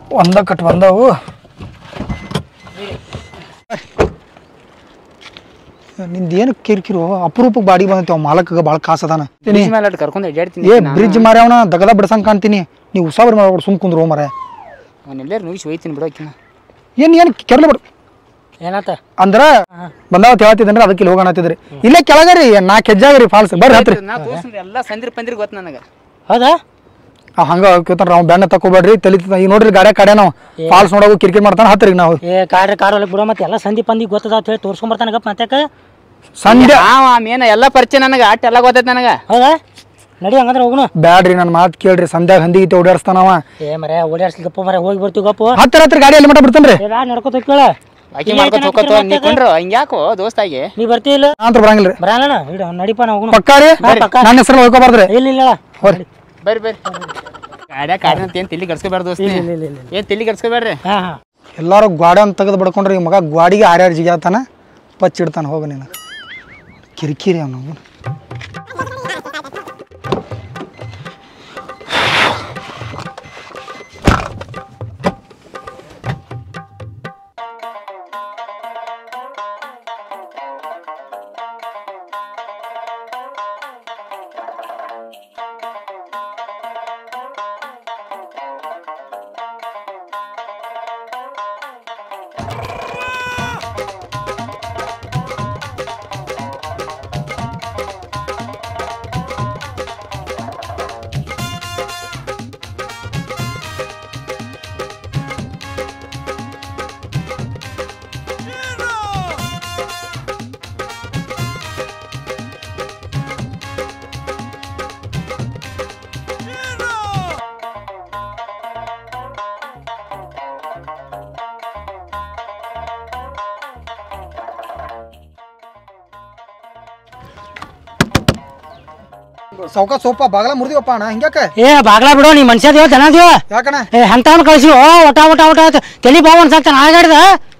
ಒಂದ ಕಟ್ ಬಂದವು ನಿಂದೇನು ಕಿರಿಕಿರು ಅಪರೂಪಕ್ಕೆ ಬಾಡಿ ಬಂದೈತಿ ಅವ್ ಮಾಲಕ್ಗ ಭಾಳ ಕಾಸು ಅದಾನ ಬ್ರಿಡ್ಜ್ ಮೇಲೆ ಅಟ್ ಕರ್ಕೊಂಡು ಅಡ್ಡಾಡ್ತೀನಿ ಏ ಬ್ರಿಡ್ಜ್ ಮಾರ್ಯಾವನ ದಗದ ಬಿಡ್ಸಂಗ್ ಕಾಣ್ತೀನಿ ನೀವು ಉಸಾಬರಿ ಮಾಡ್ಬಿಡು ಸುಮ್ ಕುಂದ್ರು ಮರ ಅವನ್ನೆಲ್ಲರೂ ನುಗ್ಗಿಸಿ ಹೋಯ್ತೀನಿ ಬಿಡೋಕಿನ ಏನ್ ಏನು ಕೆರ್ಲಿ ಬಿಡು ಏನಾತ ಅಂದ್ರ ಬಂದಾವತ್ ಹೇಳ್ತಿದ್ದಂದ್ರೆ ಅದಕ್ಕೆ ಇಲ್ಲಿ ಹೋಗೋಣ ಹತ್ತಿದ್ರಿ ಇಲ್ಲೇ ಕೆಳಗರಿ ನಾಲ್ಕು ಹೆಜ್ಜಾಗರಿ ಫಾಲ್ಸ್ ಬರ್ರಿ ಹತ್ರಿ ನಾ ತೋರ್ಸ್ರಿ ಎಲ್ಲ ಸಂದಿರ್ ಪಂದಿರ್ ಗೊತ್ತು ನನಗೆ ಹೌದಾ ಆ ಹಂಗ ಕೇಳ್ತಾರ ನಾವು ಬೆಣ್ಣ ತಕೋಬೇಡ್ರಿ ತಲಿ ಈಗ ನೋಡ್ರಿ ಗಾಡಿ ಕಾಡ್ಯ ನಾವು ಫಾಲ್ಸ್ ನೋಡೋದು ಕಿರಿಕಿರಿ ಮಾಡ್ತಾನ ಹತ್ರಿ ನಾವು ಏ ಕಾರ್ ಕಾರ್ ಒಳಗೆ ಬಿಡೋ ಮತ್ತೆ ಎಲ್ಲ ಸಂದಿ ಪಂದಿ ಗೊತ್ತದ ಅಂತ ಹೇಳಿ ತೋರ್ಸ್ಕೊಂಬರ್ತಾನ ಗಪ್ಪ ಮತ್ತೆ ಸಂಜೆ ಹಾವ ಮೇನ ಎಲ್ಲ ಪರಿಚಯ ನನಗೆ ಅಟ್ ಎಲ್ಲ ಗೊತ್ತೈತೆ ನನಗೆ ಹೌದಾ ನಡಿ ಹಂಗಂದ್ರೆ ಹೋಗುನು ಬ್ಯಾಡ್ರಿ ನನ್ನ ಮಾತು ಕೇಳ್ರಿ ಸಂಧ್ಯಾಗ ಹಂದಿ ಗೀತೆ ಓಡಾಡಿಸ್ತಾನವ ಏ ಮರೆ ಓಡಾಡ್ಸ್ಲಿ ಗಪ್ಪ ಮರೆ ಹೋಗಿ ಬರ್ತೀವಿ ಗಪ್ಪು ಹತ್ತರ ಹತ್ರ ಗಾಡಿ ಎಲ್ಲಿ ಮಟ್ಟ ಬಿಡ್ತಾನ್ರಿ ಏ ಬಾ ನಡ್ಕೋತ ಕೇಳ ಆಕಿ ಮಾಡ್ಕೊತ ಹೋಗ್ಕೊತ ನೀ ಕೊಂಡ್ರು ಹಿಂಗ್ಯಾಕೋ ದೋಸ್ತಾಗಿ ನೀ ಬರ್ತೀಯ ಇಲ್ಲ ಅಂತ ಬರಂಗಿಲ್ರಿ ಬರಲ್ಲ ಇಡ ನಡಿಪ ನಾ ಹೋಗುನು ಪಕ್ಕಾರಿ ಹಾ, ಪಕ್ಕ. ನನ್ನ ಹೆಸರು ಹೋಗ್ಕೋಬಾರ್ದ್ರಿ ಇಲ್ಲ ಇಲ್ಲ ಹೋರಿ ಬರ್ರಿ ಬರ್ರಿ ಗಾಡ್ಯಾಗ ಕಾಡಿನ ಅಂತ ಏನು ತಲೆ ಗಡ್ಸ್ಕೊಬೇಡ್ರಿ ದೋಸ್ತಿ ಇಲ್ಲ ಇಲ್ಲ ಇಲ್ಲ ಏನು ತಲೆ ಗಡ್ಸ್ಕೊಬೇಡ್ರಿ ಹಾ ಹಾ ಎಲ್ಲಾರು ಗಾಡಿ ಅಂತ ತೆಗೆದು ಬಡ್ಕೊಂಡ್ರಿ ಈ ಮಗ ಗಾಡಿಗೆ ಆರ್ಯಾರು ಜಿಗ್ಯಾತಾನ ಪಚ್ಚಿಡ್ತಾನ ಹೋಗ ನೀನು ಕಿರಿಕಿರಿ ಅವನು ಸೌಕ ಸೋಪ ಬಾಗಲ ಮುರಿದಿವಪ್ಪ ಅಣ್ಣ ಹಿಂಗ್ಯಾಕ ಏ ಬಾಗ್ಲಾ ಬಿಡೋ ನೀ ಮನುಷ್ಯ ದೇವ ಜನ ದೇವ ಯಾಕಣ್ಣ ಏ ಎಂತವನ್ ಕಳ್ಸಿ ಓ ಒಟ ಒಟ ಒಟ ಅಂತ ತಲಿ ಬಾವು ಅನ್ಸಕ್ತಾನ ಆಗಾಡ್ದ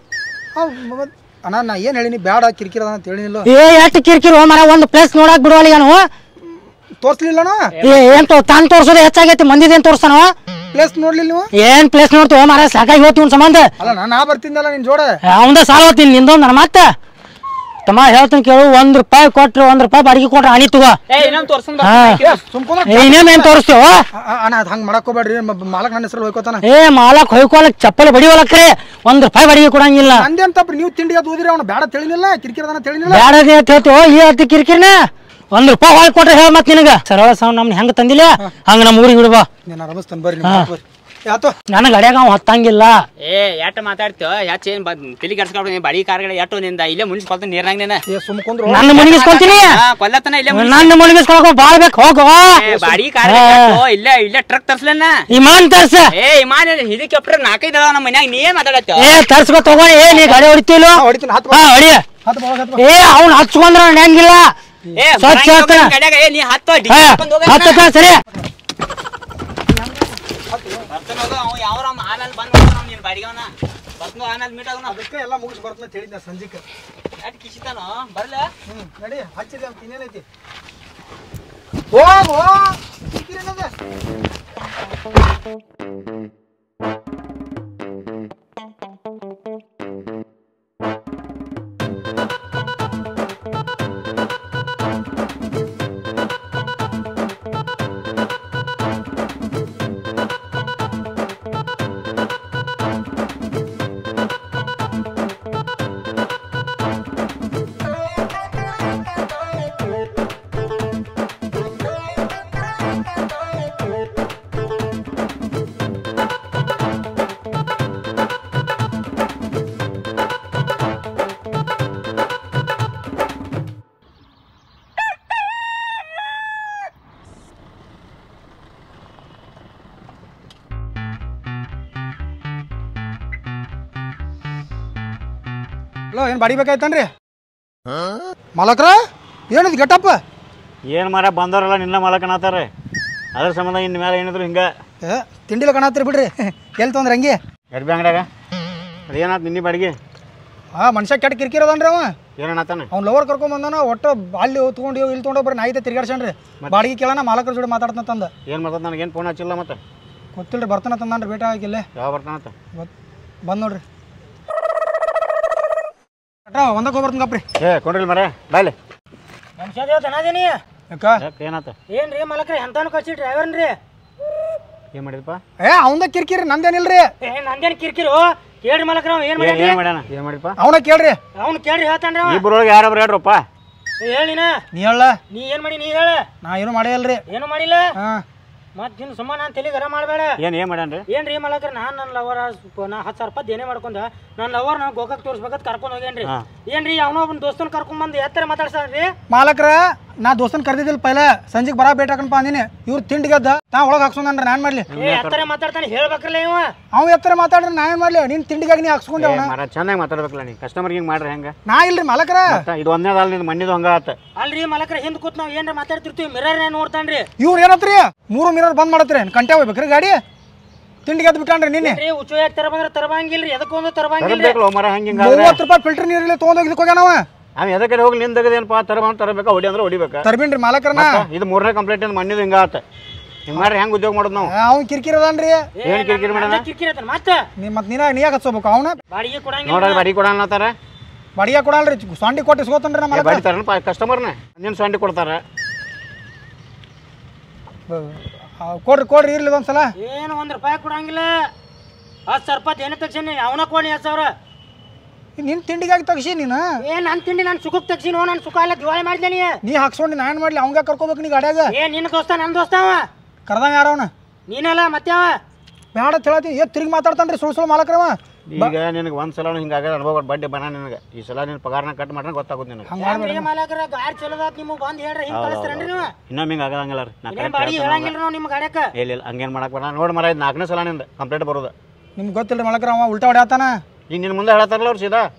ಅವ್ ಮ- ಅಣ್ಣ ನಾ ಏನು ಹೇಳಿನಿ ಬ್ಯಾಡ ಕಿರಿಕಿರಿ ಅದ ಅಂತ ಹೇಳಿನಿಲ್ಲ ಏ ಎಷ್ಟು ಕಿರಿಕಿರಿ ಮರ ಒಂದು ಪ್ಲೇಸ್ ನೋಡಕ್ ಬಿಡುವಲ್ಲ ಏನು ತೋರಿಸ್ಲಿಲ್ಲಣ್ಣ ಏ ಏನ್ ತೋ ತಾನ್ ತೋರ್ಸೋದು ಹೆಚ್ಚಾಗೈತಿ ಮಂದಿದೇನ್ ತೋರ್ಸ್ತಾನವ ಪ್ಲೇಸ್ ನೋಡ್ಲಿಲ್ಲ ನೀವು ಏನ್ ಪ್ಲೇಸ್ ನೋಡ್ತೀವ ಮರ ಸಾಕಾಗಿ ಹೋಗ್ತೀವಿ ಒಂದ್ ಸಂಬಂಧ ಅಲ್ಲ ನಾ- ನಾ ಬರ್ತಿದ್ದಲ್ಲ ನಿನ್ ಜೋಡ ಅವಂದ ಸಾಲ ಹೋಗ್ತೀನಿ ನಿಂದೊಂದು ನನ್ನ ಮತ್ತೆ ತಮ್ಮ ಹೇಳ್ತೀನಿ ಕೇಳು ಒಂದ್ ರೂಪಾಯಿ ಕೊಟ್ರೆ ಒಂದ್ ರೂಪಾಯಿ ಬಾಡಿಗೆ ಕೊಟ್ರೆ ಹನಿ ತಗೋ ಏ ಇನ್ನೊಂದು ತೋರ್ಸಂದ ಹಾ ಸುಮ್ಕೊಂಡ ಏ, ಇನ್ನೇನ್ ಏನ್ ತೋರಿಸ್ತೀವ ಅಣ್ಣ ಅದು ಹಂಗೆ ಮಾಡಕ್ ಹೋಗ್ಬೇಡ್ರಿ ಮ- ಮಾಲಕ್ ನನ್ನ ಹೆಸರು ಹೋಯ್ಕೋತಾನ ಏ ಮಾಲಕ್ ಹೊಯ್ಕೊಳಕ್ ಚಪ್ಪಲಿ ಬಡಿವಲಕ್ರೆ ಒಂದ್ ರೂಪಾಯಿ ಬಾಡಿಗೆ ಕೊಡಂಗಿಲ್ಲ ನಂದೇನ್ ತಪ್ಪ್ರಿ ನೀವು ತಿಂಡಿ ಅದು ಓದಿರಿ ಅವ್ನು ಬ್ಯಾಡ ತಿಳಿನಿಲ್ಲ ಕಿರಿಕಿರಿ ಅದಾನ ತಿಳಿನಿಲ್ಲ ಬ್ಯಾಡದೆ ಅಂತ ಹೇಳ್ತೀವೋ ಈ ಅರ್ಥ ಕಿರಿಕಿರಿನ ಒಂದ್ ರೂಪಾಯಿ ಹೊಳ್ ಕೊಟ್ರೆ ಹೇಳ ಮತ್ ನಿನಗ ಸರಳ ಸೌಂಡ್ ನಮ್ನ ಹೆಂಗ್ ತಂದಿಲ್ಲ ಹಂಗ ನಮ್ಮ ಊರಿಗೆ ಬಿಡ್ಬಾ ನೀನು ಆರಾಮಿಸ್ತಾನೆ ಬರ್ರಿ ನಿಮ್ಮ ಮಾತ್ ಬರ್ರಿ ಯಾತೋ ನನಗೆ ಅಡ್ಯಾಗ ಅವ್ ಹತ್ತಂಗಿಲ್ಲ ಏ ಎಟ್ ಮಾತಾಡ್ತೀವ ಯಾಚ್ ಏನ್ ತಲೆ ಗಡ್ಸ್ಕೊಂಡು ನೀ ಬಾಡಿ ಕಾರ್ಗಳ ಎಟ್ಟು ನಿಂದ ಇಲ್ಲೇ ಮುನ್ಸಿಪಾಲ್ತ ನೀರ್ನಾಗ ನೀನ ಏ ಸುಮ್ಕೊಂಡ್ರು ನನ್ನ ಮುನಿಗಿಸ್ಕೊಳ್ತೀನಿ ಹಾ, ಕೊಲ್ಲತನ ಇಲ್ಲೇ ಮುನ್ಸಿ- ನನ್ನ ಮುನಿಗಿಸ್ಕೊಳಕ ಬಾಳ್ ಬೇಕು ಹೋಗೋ ಏ, ಬಾಡಿ ಕಾರ ಇಲ್ಲೇ ಇಲ್ಲೇ ಟ್ರಕ್ ತರ್ಸ್ಲನ್ನ ಇಮಾನ್ ತರ್ಸ ಏ ಇಮಾನ್ ಇದಕ್ಕೆ ನಾಲ್ಕೈದು ಅದಾವ ನಮ್ಮ ಮನ್ಯಾಗ ನೀ ಏನ್ ಮಾತಾಡತ್ತೀವ ಏ ತರ್ಸ್ಕೊ ತಗೋ ಏ ನೀ ಗಾಡಿ ಹೊಡಿತೀಲೋ ಹೊಡಿತೀನಿ ಹತ್ತು ಹಾ ಹೊಡಿ ಹತ್ತು ಬಾಳ ಹತ್ತು ಏ ಅವ್ನ್ ಹಚ್ಕೊಂಡ್ರ ಹೆಂಗಿಲ್ಲ ಏ ಸ್ವಚ್ಛ ಬರಂಗಿಲ್ಲ ಹಾಕ್ತಾನ. ನಿನ್ ಗಡ್ಯಾಗ, ಏ ನೀ ಹತ್ತು ಡಿ ಹಾ ಹಾಕೊಂಡ್ ಹೋಗಣ್ಣ. ಹತ್ತ ಸರಿ ಬರ್ತಾನ ಹೋಗು, ಅವ ಯಾವ್ರ ಅವ ಆಮೇಲೆ ಬಂದ್ ಹೋಗ್ತಾನ ಅವ್ನ್ ನಿನ್ ಬಾಡಿಗೆ ಅವನ ಬರ್ತಾನ ಆಮೇಲೆ ಮೀಟ್ ಆಗೋಣ ಅದಕ್ಕೆ ಎಲ್ಲ ಮುಗಿಸ್ ಬರ್ತಂತ ಅಂತ ಹೇಳಿದ್ನ ಸಂಜಿಕ ಎಟ್ ಕಿಸಿತಾನೋ ಬರ್ಲ ಹ್ಮ್ ನಡಿ ಹಚ್ಚಿದೆ ಅಂತ ಇನ್ನೇನೈತಿ ಹೋಗು ಕಿರಿಕಿರಿ ಏನದ? ಹಲೋ ಏನು ಬಾಡಿ ಬೇಕಾಯ್ತನ್ರಿ ಮಾಲಕ್ರ ಏನದು ಗೆಟಪ್ಪ ಏನು ಮಾರ ಬಂದವರೆಲ್ಲ ನಿನ್ನ ಮಾಲಕನಾತಾರೆ ಅದ್ರ ಸಂಬಂಧ ಇನ್ನು ಮೇಲೆ ಏನಿದ್ರು ಹಿಂಗೆ ಏ ತಿಂಡಿಲ ಕಾಣತ್ರಿ ಬಿಡ್ರಿ ಎಲ್ಲಿ ತೊಂದ್ರೆ ಹಂಗೆ ಎರ್ಬಿ ಅಂಗಡ್ಯಾಗ ಅದು ಏನಾಯ್ತು ನಿನ್ನೆ ಬಾಡಿಗೆ ಆ ಮನುಷ್ಯ ಕೆಟ್ಟ ಕಿರಿಕಿರಿ ಅದಾನ್ರಿ ಅವ ಏನತ್ತಾನೆ ಅವ್ನು ಲವರ್ ಕರ್ಕೊಂಡ್ ಬಂದಾನ ಒಟ್ಟು ಅಲ್ಲಿ ತೊಗೊಂಡು ಇಲ್ಲಿ ತೊಗೊಂಡು ಬರೀ ನಾಯಿತೆ ತಿರ್ಗಾಡ್ಸಣ್ರಿ ಬಾಡಿಗೆ ಕೇಳೋಣ ಮಾಲಕರ ಜೋಡಿ ಮಾತಾಡ್ತಂತಂದ ಏನು ಮಾಡ್ತದ ನನಗೇನು ಫೋನ್ ಹಚ್ಚಿಲ್ಲ ಮತ್ತೆ ಗೊತ್ತಿಲ್ರಿ ಬರ್ತಾನ ತಂದಾನ್ರಿ ಭೇಟಿ ಆಗಿಲ್ಲ ಯಾವ ಬರ್ತಾನತ್ತ ಬಂದ್ ನೋಡ್ರಿ ಅಟ್ರ ಒಂದಕ್ಕೆ ಹೋಗ್ಬರ್ತೀನಿ ಗಪ್ರಿ ಏ ಕೊಂಡ್ರಿಲ್ ಮರ ಬಾಯ್ಲೆ ಮನುಷ್ಯ ತನದೀನಿ ಯಾಕ ಯಾಕೆ ಏನಾತ ಏನ್ರಿ ಮಲಕ್ರಿ ಎಂತಾನು ಕಳ್ಸಿ ಡ್ರೈವರ್ನ್ರಿ ಏನು ಮಾಡಿದಪ್ಪ ಏ ಅವಂದ ಕಿರಿಕಿರಿ ನಂದೇನಿಲ್ರಿ ಏ ನಂದೇನ್ ಕಿರಿಕಿರು ಕೇಳ್ರಿ ಮಲಕ್ರ ಅವ ಏನ್ ಏನು ಮಾಡ್ಯಾನ್ರಿ ಮಾಡ್ಯಾನ ಏನು ಮಾಡಿಪ್ಪ ಅವನ ಕೇಳ್ರಿ ಅವ್ನು ಕೇಳ್ರಿ ಹೇಳ್ತಾನ್ರಿ ಅವ ಇಬ್ಬರೊಳಗೆ ಯಾರೊಬ್ರು ಹೇಳ್ರಪ್ಪ ಏ, ಹೇಳ್ ನೀನ ನೀ ಹೇಳ ನೀ ಏನ್ ಮಾಡಿ ನೀ ಹೇಳ ನಾ ಏನು ಮಾಡೇ ಇಲ್ರಿ ಏನು ಮಾಡಿಲ್ಲ ಹಾ ಮತ್ ನಿನ್ ಸುಮ್ಮ ನಾನು ತಲೆ ಗರ ಮಾಡಬೇಡ ಏನು ಏನು ಮಾಡ್ಯಾನ್ರಿ ಏನ್ರಿ ಮಲಕ್ರ ನಾನ್ ನನ್ನ ಲವರ್ ನಾ ಹತ್ತು ಸಾವಿರ ರೂಪಾಯಿ ಏನೇ ಮಾಡ್ಕೊಂಡ ನನ್ನ ಲವರ್ ನಾ ಗೋಕಾಕ್ ತೋರಿಸ್ಬೇಕಂತ ಕರ್ಕೊಂಡು ಹೋಗೇನ್ರಿ ಹಾ. ಏನ್ರಿ ಅವನೋ ಒಬ್ಬನ ದೋಸ್ತನ ಕರ್ಕೊಂಡ್ ಬಂದು ಎತ್ತರ ಮಾತಾಡ್ಸಾನ್ರಿ ಮಾಲಕ್ರ ನಾ ದೋಸ್ತನ್ ಕರ್ದಿದ್ದಿಲ್ಲ ಪೈಲ ಸಂಜೆಗೆ ಬರ ಭೇಟಿ ಹಾಕಣಪ್ಪ ಅಂದಿನಿ ಇವ್ರು ತಿಂಡಿಗೆದ್ದ ತಾ ಒಳಗೆ ಹಾಕ್ಸೋನ್ರಿ ನಾನು ಮಾಡ್ಲಿ ಏ ಎತ್ತರ ಮಾತಾಡ್ತಾನೆ ಹೇಳ್ಬೇಕ್ರಲ್ಲ ಇವ ಅವ್ ಎತ್ತರ ಮಾತಾಡ್ರಿ ನಾ ಏನ್ ಮಾಡ್ಲಿ ನಿನ್ ತಿಂಡಿಗಾಗಿ ನೀ ಹಾಕ್ಸ್ಕೊಂಡೆ ಅವನ ಮರ ಚೆನ್ನಾಗಿ ಮಾತಾಡ್ಬೇಕಲ್ಲ ನೀ ಕಸ್ಟಮರ್ ಹಿಂಗೆ ಮಾಡ್ರಿ ಹೆಂಗೆ ನಾ ಇಲ್ರಿ ಮಾಲಕ್ರ ಇದು ಒಂದೇ ಅಲ್ಲ ನಿಂದು ಮಣ್ಣಿದು ಹಂಗ ಆತ ಅಲ್ರಿ ಮಲಕ್ರ ಹಿಂದ್ ಕೂತ್ ನಾವ್ ಏನ್ರ ಮಾತಾಡ್ತಿರ್ತೀವಿ ಮಿರರ್ ನೋಡ್ತಾನ್ರಿ ಇವ್ರು ಏನತ್ರಿ ಮೂರು ಮಿರರ್ ಬಂದ್ ಮಾಡತ್ರಿ ಕಂಟೆ ಹೋಗ್ಬೇಕ್ರಿ ಗಾಡಿ ತಿಂಡಿಗೆದ್ದು ಬಿಟ್ಟಾನ್ರಿ ನಿನ್ನೆ ಏನ್ರಿ ಉಚ್ಚು ಯಾಕೆ ತರ ಬಂದ್ರೆ ತರಬಂಗಿಲ್ರಿ ಎದಕ್ಕೊಂದು ತರಬಂಗಿಲ್ರಿ ತರಬೇಕಲ್ಲ ಮರ ಹಂಗೆ ಹಿಂಗೆ ಆದ್ರೆ ಮೂವತ್ತು ರೂಪಾಯಿ ಫಿಲ್ಟರ್ ನೀರಲ್ಲಿ ತೊಗೊಂಡೋಗಿ ಇದಕ್ಕೆ ಹೋಗ್ಯಾನವ ಅವ್ ಎದಕ್ಕೆ ಹೋಗಿ ನಿಂದ ತೆಗದೇನಪ್ಪ ತರಬಂದು ತರಬೇಕಾ ಹೊಡಿ ಅಂದ್ರೆ ಹೊಡಿಬೇಕಾ ತರ್ಬಿನ್ರಿ ಮಾಲಕ್ರನ ಇದು ಮೂರನೇ ಕಂಪ್ಲೇಂಟ್ ಇಂದ ಮಣ್ಣಿದು ಹಿಂಗ ಆತ ಹಿಂಗೆ ಮಾಡ್ರಿ ಹೆಂಗೆ ಉದ್ಯೋಗ ಮಾಡೋದು ನಾವು ಅವ್ನು ಕಿರಿಕಿರಿ ಅದಾನ್ರಿ ಏನ್ ಕಿರಿಕಿರಿ ಮಾಡೋಣ ಕಿರಿಕಿರಿ ಆತನ ಮತ್ತ ನೀ ಮತ್ತೆ ನೀನ ನೀ ಯಾಕೆ ಹಚ್ಕೋಬೇಕು ಅವನ ಬಾಡಿಗೆ ಕೊಡಂಗಿಲ್ಲ ನೋಡ್ರಿ ಬಾಡಿ ಕೊಡ ಅನ್ನತ್ತಾರ ಬಡಿಯ ಕೊಡಲ್ರಿ ಸೊಂಡಿ ಕೊಟ್ಟು ಇಸ್ಕೋತಾನ್ರಿ ನಮ್ಮ ಏ, ಮಾಲಕ ಬಾಡಿ ತರನಪ್ಪ ಕಸ್ಟಮರ್ನ ನಿನ್ನ ಸೊಂಡಿ ಕೊಡ್ತಾರ ಕೊಡ್ರಿ ಕೊಡ್ರಿ ಇರ್ಲಿ ಒಂದ್ಸಲ ಏನು ಒಂದ್ ರೂಪಾಯಿ ಕೊಡಂಗಿಲ್ಲ ಹತ್ತು ಸಾವಿರ ರೂಪಾಯಿ ಏನೇ ತಗ್ಸೀನಿ ಅವನ ಕೊಡಿ ಹತ್ತು ಸಾವಿರ ನಿನ್ ತಿಂಡಿಗಾಗಿ ತಗ್ಸಿ ನೀನು ಏ ನನ್ ತಿಂಡಿ ನಾನು ಸುಖಕ್ಕೆ ತಗ್ಸಿನೋ ನಾನು ಸುಖ ಎಲ್ಲ ದಿವಾಳಿ ಮಾಡಿದ್ದೇನೆ ನೀ ಹಾಕ್ಸ್ಕೊಂಡು ನಾ ಏನ್ ಮಾಡ್ಲಿ ಅವಂಗ ಕರ್ಕೋಬೇಕು ನೀ ಗಾಡ್ಯಾಗ ಏ ನಿನ್ನ ದೋಸ್ತ ನನ್ನ ದೋಸ್ತ ಅವ ಕರ್ದಂಗ ಯಾರವನ ನೀನಲ್ಲ ಮತ್ತೆ ಅವ ಬೇಡ ತಿಳತಿ ಏ ತಿರುಗಿ ಮಾತಾಡ್ತಾನ್ರಿ ಸುಳ್ಳು ಸುಳ್ಳು ಮಾಲಕ್ರವ ಈಗ ನಿನಗೆ ಒಂದು ಸಲ ಹಿಂಗಾಗ ಅನುಭವ ಬಡ್ಡಿ ಬನ ನಿನಗೆ ಈ ಸಲ ನಿನ್ನ ಪಗಾರನ ಕಟ್ ಮಾಡ್ರೆ ಗೊತ್ತಾಗೋದು ನಿನಗೆ ಹಂಗ ಹೆಂಗ್ರಿ ಮಾಲಕರ ಗಾಡಿ ಚಲೋದಾತ್ ನಿಮಗೆ ಬಂದು ಹೇಳ್ರಿ ಹಿಂಗೆ ಕಳಿಸ್ತಾರೇನ್ರಿ ನೀವು ಇನ್ನೊಮ್ಮೆ ಹಿಂಗೆ ಆಗಂಗಿಲ್ಲ ರೀ ನಾ ಏನ್ ಕರೆಕ್ಟ್ ಬಾಡಿಗೆ ಹೇಳಂಗಿಲ್ಲ ನಾವು ನಿಮ್ಮ ಗಾಡ್ಯಾಕ ಇಲ್ಲ ಇಲ್ಲ ಹಂಗೇನು ಮಾಡಕ್ಕೆ ಬರ ನೋಡಿ ಮರ ಇದು ನಾಲ್ಕನೇ ಸಲ ನಿಂದ ಕಂಪ್ಲೇಂಟ್ ಬರೋದು ನಿಮ್ಗೆ ಗೊತ್ತಿಲ್ರಿ ಮಾಲಕ್ರ ಅವ ಉಲ್ಟಾ ಹೊಡ್ಯಾತಾನ ಈಗ ನಿನ್ನ ಮುಂದೆ ಹೇಳತ್ತಾರಲ್ಲ ಅವ್ರು ಸೀದಾ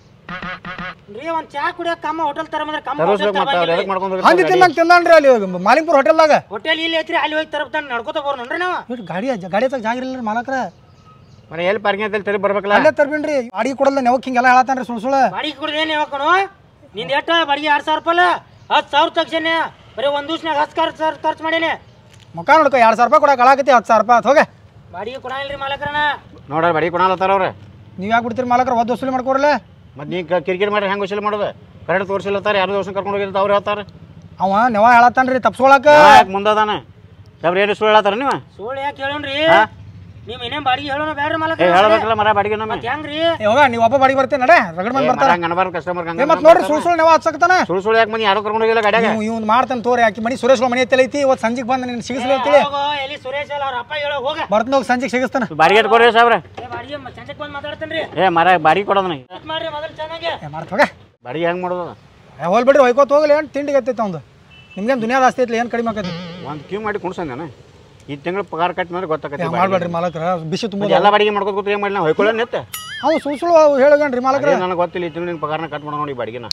ರೀ ಒಂದ್ ಚಾ ಕುಡಿಯಕ್ ಕಮ್ಮ ಹೋಟೆಲ್ ತರ ಬಂದ್ರೆ ಕಮ್ಮ ತರಿಸ್ಬೇಕು ಮತ್ತೆ ಅವ್ರು ಎದಕ್ಕೆ ಮಾಡ್ಕೊಂಡು ಹಂದಿ ತಿನ್ನಂಗ್ ತಿಂದಾನ್ರಿ ಅಲ್ಲಿ ಮಾಲಿಂಪುರ ಹೋಟೆಲ್ದಾಗ ಹೋಟೆಲ್ ಇಲ್ಲಿ ಐತ್ರಿ ಅಲ್ಲಿ ಹೋಗಿ ತರಪ್ತಾನೆ ನಡ್ಕೋತ ಬೋರ್ನನ್ರಿ ನಾವು ಇಟ್ ಗಾಡಿ ಗಾಡಿ ಹತ್ತಾಗ ಜಾಗ ಇರಲಿಲ್ಲ ಮಾಲಕ್ರ ಮರ ಎಲ್ಲಿ ಪಾರ್ಕಿಂಗ್ ಐತಲ್ಲಿ ತರಿ ಬರ್ಬೇಕಲ್ಲ ಅಲ್ಲೇ ತರ್ಬಿನ್ರಿ ಗಾಡಿ ಕೊಡಲ್ಲ ನೆವಕ್ ಹಿಂಗೆಲ್ಲ ಹೇಳತ್ತಾನ್ರಿ ಸುಳ್ಳು ಸುಳ್ಳು ಬಾಡಿಗೆ ಕುಡ್ದು ಏನು ಹೇಳ್ಕೊಣ ನಿಂದ ಎಷ್ಟ ಬಾಡಿಗೆ ಎರಡು ಸಾವಿರ ರೂಪಾಯಿ ಹತ್ತು ಸಾವಿರ ತಗ್ಸೇನೆ ಬರೀ ಒಂದು ದಿವ್ಸನಾಗ ಹತ್ತು ಖರ್ಚು ಸಾವಿರ ಖರ್ಚು ಮಾಡೇನೆ ಮುಖ ನೋಡ್ಕೊ ಎರಡು ಸಾವಿರ ರೂಪಾಯಿ ಕೊಡಕ್ಕೆ ಅಳಾಕತಿ ಹತ್ತು ಸಾವಿರ ರೂಪಾಯಿ ಆತ್ ಹೋಗೆ ಬಾಡಿಗೆ ಕೊಡಂಗಿಲ್ರಿ ಮಾಲಕರನ ನೋಡ್ರಿ ಬಡಿ ಕೊಡಲತ್ತಾರ ಅವ್ರೆ ನೀವು ಯಾಕೆ ಬಿಡ್ತೀರಿ ಮಾಲಕ್ರ ಒದ್ದು ವಸೂಲಿ ಮಾಡ್ಕೊಡ್ರಲ್ಲ ಮತ್ತು ನೀ ಕಿರಿಕಿರಿ ಮಾಡ್ರಿ ಹೆಂಗೆ ವಸೂಲಿ ಮಾಡೋದು ಕರೆಕ್ಟ್ ತೋರಿಸಿಲ್ಲತ್ತಾರ ಯಾರು ದೋಷ ಕರ್ಕೊಂಡು ಹೋಗಿರ್ತ ಅವ್ರು ಹೇಳ್ತಾರೆ ಅವ ನೆವ ಹೇಳತ್ತಾನ್ರಿ ತಪ್ಸ್ಕೊಳಕ ಯಾಕೆ ಮುಂದದಾನ ಯಾವ್ದು ಏನು ಸುಳ್ಳು ಹೇಳತ್ತಾರ ನೀವು ಸುಳ್ಳು ಯಾಕೆ ಹೇಳೋಣ್ರಿ ನೀವು ಏನೇನು ಬಾಡಿಗೆ ಹೇಳೋಣ ಬೇಡ್ರಿ ಏ ಮಾಲಕ ಹೇಳ್ಬೇಕಲ್ಲ ಮರ ಬಾಡಿಗೆ ನಮ್ಮೆ ಮತ್ತೆ ಹೆಂಗ್ರಿ ಏ ಹೋಗ ನೀವು ಒಬ್ಬ ಬಾಡಿ ಬರ್ತೀನಿ ನಡೆ ರಗಡ್ ಮಂದಿ ಬರ್ತಾರ ಹಂಗೆ ಅನಬಾರ್ದು ಕಸ್ಟಮರ್ ಏ ಹಂಗೆ ಮತ್ತೆ ನೋಡ್ರಿ ಸುಳ್ಳು ಸುಳ್ಳು ನೆವ ಹಚ್ಚಕತ್ತಾನ ಸುಳ್ಳು ಸುಳ್ಳು ಯಾಕೆ ಮಂದಿ ಯಾರು ಕರ್ಕೊಂಡು ಹೋಗಿಲ್ಲ ಗಾಡ್ಯಾಗ ನೀವು ಇವ್ನು ಮಾಡ್ತಾನೆ ತೋರಿ ಆಕಿ ಮನಿ ಸುರೇಶ್ ಮನೆ ಐತಿ ಐತಿ ಇವತ್ತು ಸಂಜೆಗೆ ಬಂದು ನಿನ್ನ ಸಿಗಿಸ್ಲಿ ಅಂತೇಳಿ ಹೋಗೋ ಎಲ್ಲಿ ಸುರೇಶ್ ಅಲ್ಲ ಅವ್ರ ಅಪ್ಪ ಹೇಳೋ ಹೋಗ ಬರ್ತೀನಿ ಹೋಗಿ ಸಂಜೆಗೆ ಸಿಗಿಸ್ತಾನ ಬಾಡಿಗೆ ಕೊಡ್ರಿ ಸಾಬ್ರೆ ಏ ಬಾಡಿಗೆ ಸಂಜೆಗೆ ಬಂದು ಮಾತಾಡ್ತೇನೆ ರೀ ಏ ಮರ ಬಾಡಿಗೆ ಕೊಡೋದು ನನಗೆ ಮಾಡ್ರಿ ಮೊದಲು ಚೆನ್ನಾಗಿ ಏ ಮಾಡ್ತ ಹೋಗ ಬಾಡಿಗೆ ಹೆಂಗೆ ಮಾಡೋದು ಏ ಹೋಲ್ ಬಿಡ್ರಿ ಹೊಯ್ಕೋತ ಹೋಗಲಿ ಏನು ತಿಂಡಿಗೆ ಎತ್ತೈತೆ ಅವ್ನು ನಿಮ್ಗೇನು ದುನಿಯಾದ ಆಸ್ತಿ ಐತ್ಲಿ ಏನು ಕಡಿಮೆ ಆಕೈತಿ ಒಂದು ಕ್ಯೂ ಮಾಡಿ ಕುಣ್ಸಂದೇನ ಈ ತಿಂಗಳು ಪಗಾರ ಕಟ್ ಮೇಲೆ ಗೊತ್ತಾಕತಿ ಹಂಗೆ ಮಾಡ್ಬೇಡ್ರಿ ಮಾಲಕ್ರ ಬಿಸಿ ತುಂಬ ಎಲ್ಲ ಬಾಡಿಗೆ ಮಾಡ್ಕೊತ ಕೂತ್ರೆ ಏನು ಮಾಡಿ ನಾವು ಹೊಯ್ಕೊಳ್ಳೋ ನಿತ್ತೆ ಅವು ಸುಳ್ಳು ಸುಳ್ಳು ಹೇಳಗಣ್ರಿ ಮಾಲಕ್ರ ಅದೇ ನನಗೆ ಗೊತ್ತಿಲ್ಲ ಈ ತಿಂಗಳು ನಿನ್ನ ಪಗಾರನ ಕಟ್ ಮಾಡೋ ನೋಡಿ ಬಾಡಿಗೆನ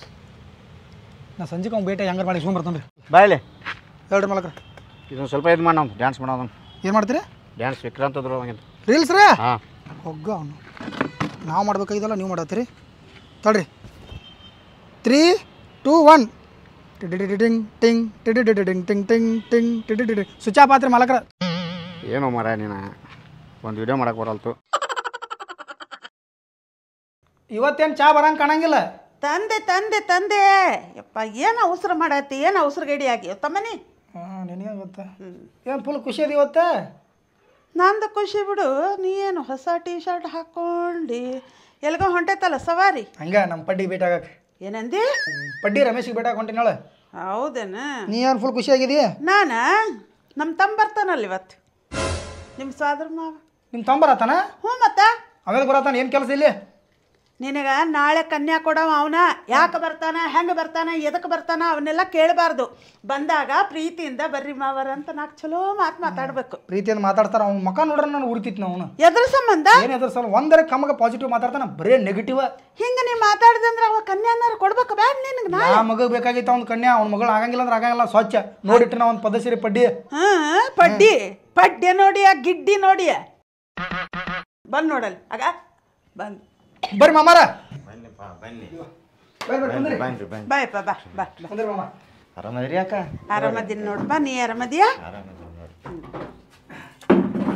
ನಾ ಸಂಜೆಗೆ ಅವ್ನು ಭೇಟಿ ಹೆಂಗಾರ ಮಾಡಿ ಸುಮ್ಮನೆ ಬರ್ತಾನೆ ರೀ ಬಾಯ್ಲೆ ಹೇಳ್ರಿ ಮಾಲಕ್ರ ಇದೊಂದು ಸ್ವಲ್ಪ ಇದು ಮಾಡಿ ನಾವು ಡ್ಯಾನ್ಸ್ ಮಾಡೋದು ಏನು ಮಾಡ್ತೀರಿ ಡ್ಯಾನ್ಸ್ ವಿಕ್ರಾಂತ್ ಅದ್ರ ಅವಾಗಿಂದ ರೀಲ್ಸ್ ರೀ ಹಾಂ ಹೋಗ ಅವನು ನಾವು ಮಾಡ್ಬೇಕಾಗಿದ್ದಲ್ಲ ನೀವು ಮಾಡತ್ತೀರಿ ತಡ್ರಿ ತ್ರೀ ಟೂ ಒನ್ ಟಿಂಗ್ ಟಿಂಗ್ ಟಿಂಗ್ ಟಿಂಗ್ ಟಿಂಗ್ ಟಿಂಗ್ ಟಿಂಗ್ ಸ್ವಿಚ್ ಆಫ್ ಆತ್ರಿ ಮಾಲಕ್ರ ಏನೋ ಮರ ನೀನು ಒಂದು ವಿಡಿಯೋ ಮಾಡಕ್ಕೆ ಬರಲ್ತು ಇವತ್ತೇನು ಚಾ ಬರಂಗೆ ಕಾಣಂಗಿಲ್ಲ ತಂದೆ ತಂದೆ ತಂದೆ ಯಪ್ಪ ಏನು ಅವಸರ ಮಾಡತ್ತಿ ಏನು ಅವಸರ ಗಡಿ ಆಗಿ ತಮ್ಮನಿ ಹಾಂ ನಿನಗೆ ಗೊತ್ತಾ ಏನು ಫುಲ್ ಖುಷಿ ಅದ ಇವತ್ತು ನಂದು ಖುಷಿ ಬಿಡು ನೀ ಏನು ಹೊಸ ಟೀ ಶರ್ಟ್ ಹಾಕ್ಕೊಂಡು ಎಲ್ಗೋ ಹೊಂಟೈತಲ್ಲ ಸವಾರಿ ಹಂಗೆ ನಮ್ಮ ಪಡ್ಡಿಗೆ ಭೇಟಿ ಆಗಕ್ಕೆ ಏನಂದಿ ಪಡ್ಡಿ ರಮೇಶಿಗೆ ಭೇಟಿ ಹೊಂಟಿನಾಳೆ ಹೌದೇನ ನೀ ಏನು ಫುಲ್ ಖುಷಿ ಆಗಿದೆಯಾ ನಾನ ನಮ್ಮ ತಮ್ಮ ಬರ್ತಾನಲ್ಲ ಇವತ್ತು ನಿಮ್ಮ ಸ್ವಾದ್ರ ಮಾವ ನಿಮ್ಮ ತಂಬರತ್ತಾನ ಹ್ಞೂ ಮತ್ತ ಆಮೇಲೆ ಬರತ್ತಾನ ಏನು ಕೆಲಸ ಇಲ್ಲಿ ನಿನಗೆ ನಾಳೆ ಕನ್ಯಾ ಕೊಡವ ಅವನ ಯಾಕೆ ಬರ್ತಾನ ಹೆಂಗೆ ಬರ್ತಾನ ಎದಕ್ಕೆ ಬರ್ತಾನ ಅವನ್ನೆಲ್ಲ ಕೇಳಬಾರ್ದು ಬಂದಾಗ ಪ್ರೀತಿಯಿಂದ ಬರ್ರಿ ಮಾವರ ಅಂತ ನಾಲ್ಕು ಚಲೋ ಮಾತು ಮಾತಾಡ್ಬೇಕು ಪ್ರೀತಿಯಿಂದ ಮಾತಾಡ್ತಾರ ಅವ್ನ ಮಕ ನೋಡ್ರೆ ನಾನು ಉರಿತಿತ್ತು ನಾವು ಎದ್ರ ಸಂಬಂಧ ಏನು ಎದ್ರ ಸಲ ಒಂದರ ಕಮ್ಮಗ ಪಾಸಿಟಿವ್ ಮಾತಾಡ್ತಾನ ಬರೇ ನೆಗೆಟಿವ್ ಹಿಂಗೆ ನೀ ಮಾತಾಡ್ದಂದ್ರೆ ಅವ ಕನ್ಯಾನಾರು ಕೊಡ್ಬೇಕು ಬೇಡ ನಿನಗೆ ನಾ ನಾ ಮಗ ಬೇಕಾಗಿತ್ತು ಅವ್ನ ಕನ್ಯಾ ಅವ್ನ ಮಗಳು ಆಗಂಗಿಲ್ಲ ಅಂದ್ರೆ ಆಗಂಗಿಲ್ಲ ಸ್ವಚ್ಛ ನೋಡಿಟ್ಟು ನಾ ಒಂದು ಪದ್ಧತಿ ಪಡ್ಡಿ ಹಾಂ ಪಡ್ಡಿ ಪಡ್ಡೆ ನೋಡಿ ಆ ಗಿಡ್ಡಿ ನೋಡಿ ಬಂದ್ ನೋಡಲ್ ಆಗ ಬಂದ್ ಬರ್ರಿ ಮಾಮಾರ ಬಾಯಪ್ಪ ಬಾ ಬಾ ಬಾ ಆರಾಮದ್ರಿ ಅಕ್ಕ ಆರಾಮದಿನ್ ನೋಡಪ್ಪ ನೀ ಆರಾಮದಿಯಾ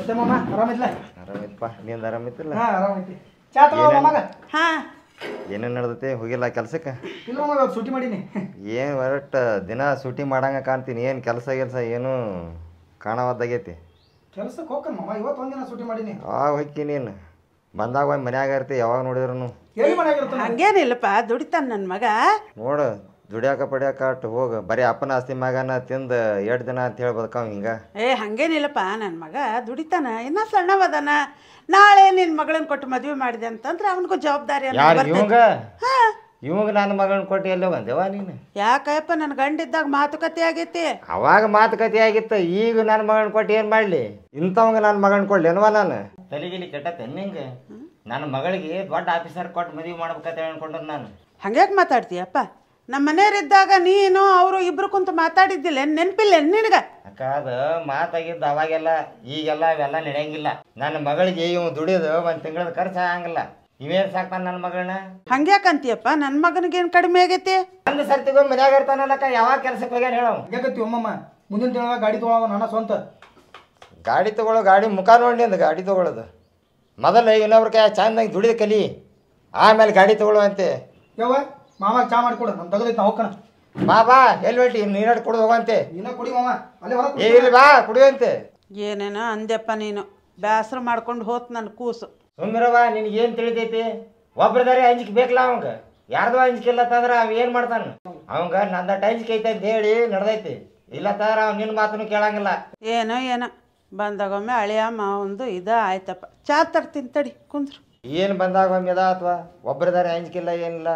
ಮತ್ತೆ ಮಾಮ ಆರಾಮಿಲ್ಲ ಆರಾಮಿತ್ತಪ್ಪ ನಿಂದು ಆರಾಮಿತ್ತಿಲ್ಲ ಹಾ ಆರಾಮೈತಿ ಚಾ ತಗೋ ಮಾಮಾಗ ಹಾ ಏನೇನು ನಡೆದೈತಿ ಹೋಗಿಲ್ಲ ಕೆಲ್ಸಕ್ಕೆ ಇಲ್ಲ ಮಾಮ ಇವತ್ತು ಸೂಟಿ ಮಾಡೀನಿ ಏನು ಒಟ್ಟು ದಿನ ಸೂಟಿ ಮಾಡಂಗೆ ಕಾಣ್ತೀನಿ ಏನು ಕೆಲಸ ಕೆಲಸ ಏನು ಕಾಣವದ್ದಾಗೈತಿ ಕೆಲ್ಸಕ್ಕೆ ಹೋಗ್ಕನ್ ಮಾಮ ಇವತ್ತು ಒಂದಿನ ಸೂಟಿ ಮಾಡೀನಿ ಆವಾಗ ಹೊಕ್ಕಿ ನೀನು ಬಂದಾಗ ಒಂದು ಮನ್ಯಾಗ ಇರ್ತಿ ಯಾವಾಗ ನೋಡಿದ್ರು ಎಲ್ಲಿ ಮನ್ಯಾಗ ಇರ್ತಾನೆ ಹಂಗೇನಿಲ್ಲಪ್ಪ ದುಡಿತಾನ ನನ್ನ ಮಗ ನೋಡು ದುಡಿಯಾಕ ಪಡಿಯಾಕ ಅಟ್ ಹೋಗ ಬರೀ ಅಪ್ಪನ ಆಸ್ತಿ ಮಗನ ತಿಂದು ಎರಡು ದಿನ ಅಂತ ಹೇಳಿ ಬದುಕವ್ ಹಿಂಗೆ ಏ ಹಂಗೇನಿಲ್ಲಪ್ಪ ನನ್ನ ಮಗ ದುಡಿತಾನ ಇನ್ನ ಸಣ್ಣವದನ ನಾಳೆ ನಿನ್ನ ಮಗಳನ್ನ ಕೊಟ್ಟು ಮದುವೆ ಮಾಡಿದೆ ಅಂತಂದ್ರೆ ಅವನಿಗೂ ಜವಾಬ್ದಾರಿ ಅನ್ನೋದು ಯಾರು ಬರ್ತೈತಿ. ಇವಂಗ ಹಾ ಇವಂಗ ನನ್ನ ಮಗನ ಕೊಟ್ಟು ಎಲ್ಲಿ ಹೋಗಂದೇವ ನೀನು ಯಾಕಪ್ಪ ನನ್ನ ಗಂಡಿದ್ದಾಗ ಮಾತುಕತೆ ಆಗೈತಿ ಅವಾಗ ಮಾತುಕತೆ ಆಗಿತ್ತು ಈಗ ನನ್ನ ಮಗನ ಕೊಟ್ಟು ಏನು ಮಾಡಲಿ ಇಂಥವಂಗ ನನ್ನ ಮಗನ ಕೊಡ್ಲಿ ಏನವ ನಾನು ತಲೆಗಿಲಿ ಕೆಟ್ಟತ್ತೆ ನಿಂಗೆ ನನ್ನ ಮಗಳಿಗೆ ದೊಡ್ಡ ಆಫೀಸರ್ ಕೊಟ್ಟು ಮದುವೆ ಮಾಡ್ಬೇಕಂತ ಅನ್ಕೊಂಡ್ರೆ ನಾನು ಹಂಗ್ಯಾಕೆ ಮಾತಾಡ್ತೀಯಪ್ಪ ನಮ್ಮ ಮನೆಯವರಿದ್ದಾಗ ನೀನು ಅವರು ಇಬ್ರು ಕುಂತು ಮಾತಾಡಿದ್ದಿಲ್ಲ ನೆನಪಿಲ್ಲ ನಿನಗ ಅಕ್ಕ ಅದು ಮಾತಾಗಿದ್ದು ಅವಾಗೆಲ್ಲ ಈಗೆಲ್ಲ ಅವೆಲ್ಲ ನಡೆಯಂಗಿಲ್ಲ ನನ್ನ ಮಗಳಿಗೆ ಇವ್ ದುಡಿದು ಒಂದು ತಿಂಗಳದ ಖರ್ಚು ಆಗಂಗಿಲ್ಲ ಇವೇನು ಸಾಕ್ತಾನ ನನ್ನ ಮಗಳನ್ನ ಹಂಗ್ಯಾಕಂತೀಯಪ್ಪ ನನ್ನ ಮಗನಿಗೇನು ಕಡಿಮೆ ಆಗೈತಿ ಒಂದು ಸರ್ತಿಗೂ ಮನ್ಯಾಗ ಇರ್ತಾನಲ್ಲಕ್ಕ ಯಾವಾಗ ಕೆಲ್ಸಕ್ಕೆ ಹೋಗ್ಯಾನ ಹೇಳವ್ ಹೇಗತ್ತಿ ಒಮ್ಮಮ್ಮ ಮುಂದಿನ ತಿಂಗಳ ಗಾಡಿ ತೊಗೊಳವ ನನ್ನ ಸ್ವಂತ ಗಾಡಿ ತಗೊಳ್ಳೋ ಗಾಡಿ ಮುಖ ನೋಡಿ ಅಂದ ಗಾಡಿ ತಗೊಳ್ಳೋದು ಮೊದಲು ಇನ್ನೊಬ್ರ ಕೈ ಚಂದಾಗಿ ದುಡಿದು ಕಲಿ ಆಮೇಲೆ ಗಾಡಿ ತಗೊಳ್ಳುವಂತೆ ಯವ್ವ ಮಾಮ ಚಾ ಮಾಡಿಕೊಡು ನಾನು ತೆಗೆದೈತೆ ನಾ ಹೋಗ್ಕಣ ಬಾ ಬಾ ಎಲ್ಲಿ ಹೊಂಟಿ ನೀರಾಡ್ ಕುಡ್ದು ಹೋಗಂತೆ ಇನ್ನ ಕುಡಿ ಮಾಮ ಅಲ್ಲಿ ಹೊರಗೆ ಏ ಇಲ್ಲಿ ಬಾ ಕುಡಿಯುವಂತೆ ಏನೇನೋ ಅಂದ್ಯಪ್ಪ ನೀನು ಬೇಸರ ಮಾಡ್ಕೊಂಡು ಹೋತ್ ನನ್ನ ಕೂಸು ಸುಮ್ಮಿರವ ನಿನಗೆ ಏನು ತಿಳಿತೈತಿ ಒಬ್ರದಾರೆ ಅಂಜಿಕೆ ಬೇಕಲ್ಲ ಅವಂಗ ಯಾರ್ದು ಅಂಜಿಕೆ ಇಲ್ಲ ತಂದ್ರೆ ಅವ ಏನು ಮಾಡ್ತಾನ ಅವಂಗ ನಂದಟ ಅಂಜಿಕೆ ಐತೆ ಅಂತ ಹೇಳಿ ನಡ್ದೈತಿ ಇಲ್ಲ ತಂದ್ರೆ ಅವ್ನು ನಿನ್ನ ಮಾತನ್ನು ಕೇಳಂಗಿಲ್ಲ ಏನೋ ಏನೋ ಬಂದಾಗೊಮ್ಮೆ ಅಳಿಯ ಮಾವಂದು ಇದ ಆಯ್ತಪ್ಪ ಚಾ ತರ್ತೀನಿ ತಡಿ ಕುಂದ್ರು ಏನು ಬಂದಾಗ ಒಮ್ಮೆ ಅದ ಅಥವಾ ಒಬ್ರದಾರೆ ಅಂಜಿಕೆ ಇಲ್ಲ ಏನಿಲ್ಲ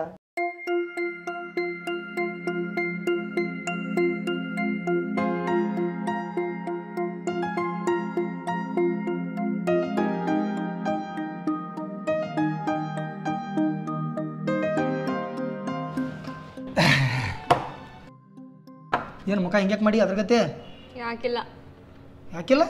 ಏನು ಮುಖ ಹಿಂಗ್ಯಾಕೆ ಮಾಡಿ ಅದ್ರಗತೆ ಯಾಕಿಲ್ಲ ಯಾಕಿಲ್ಲ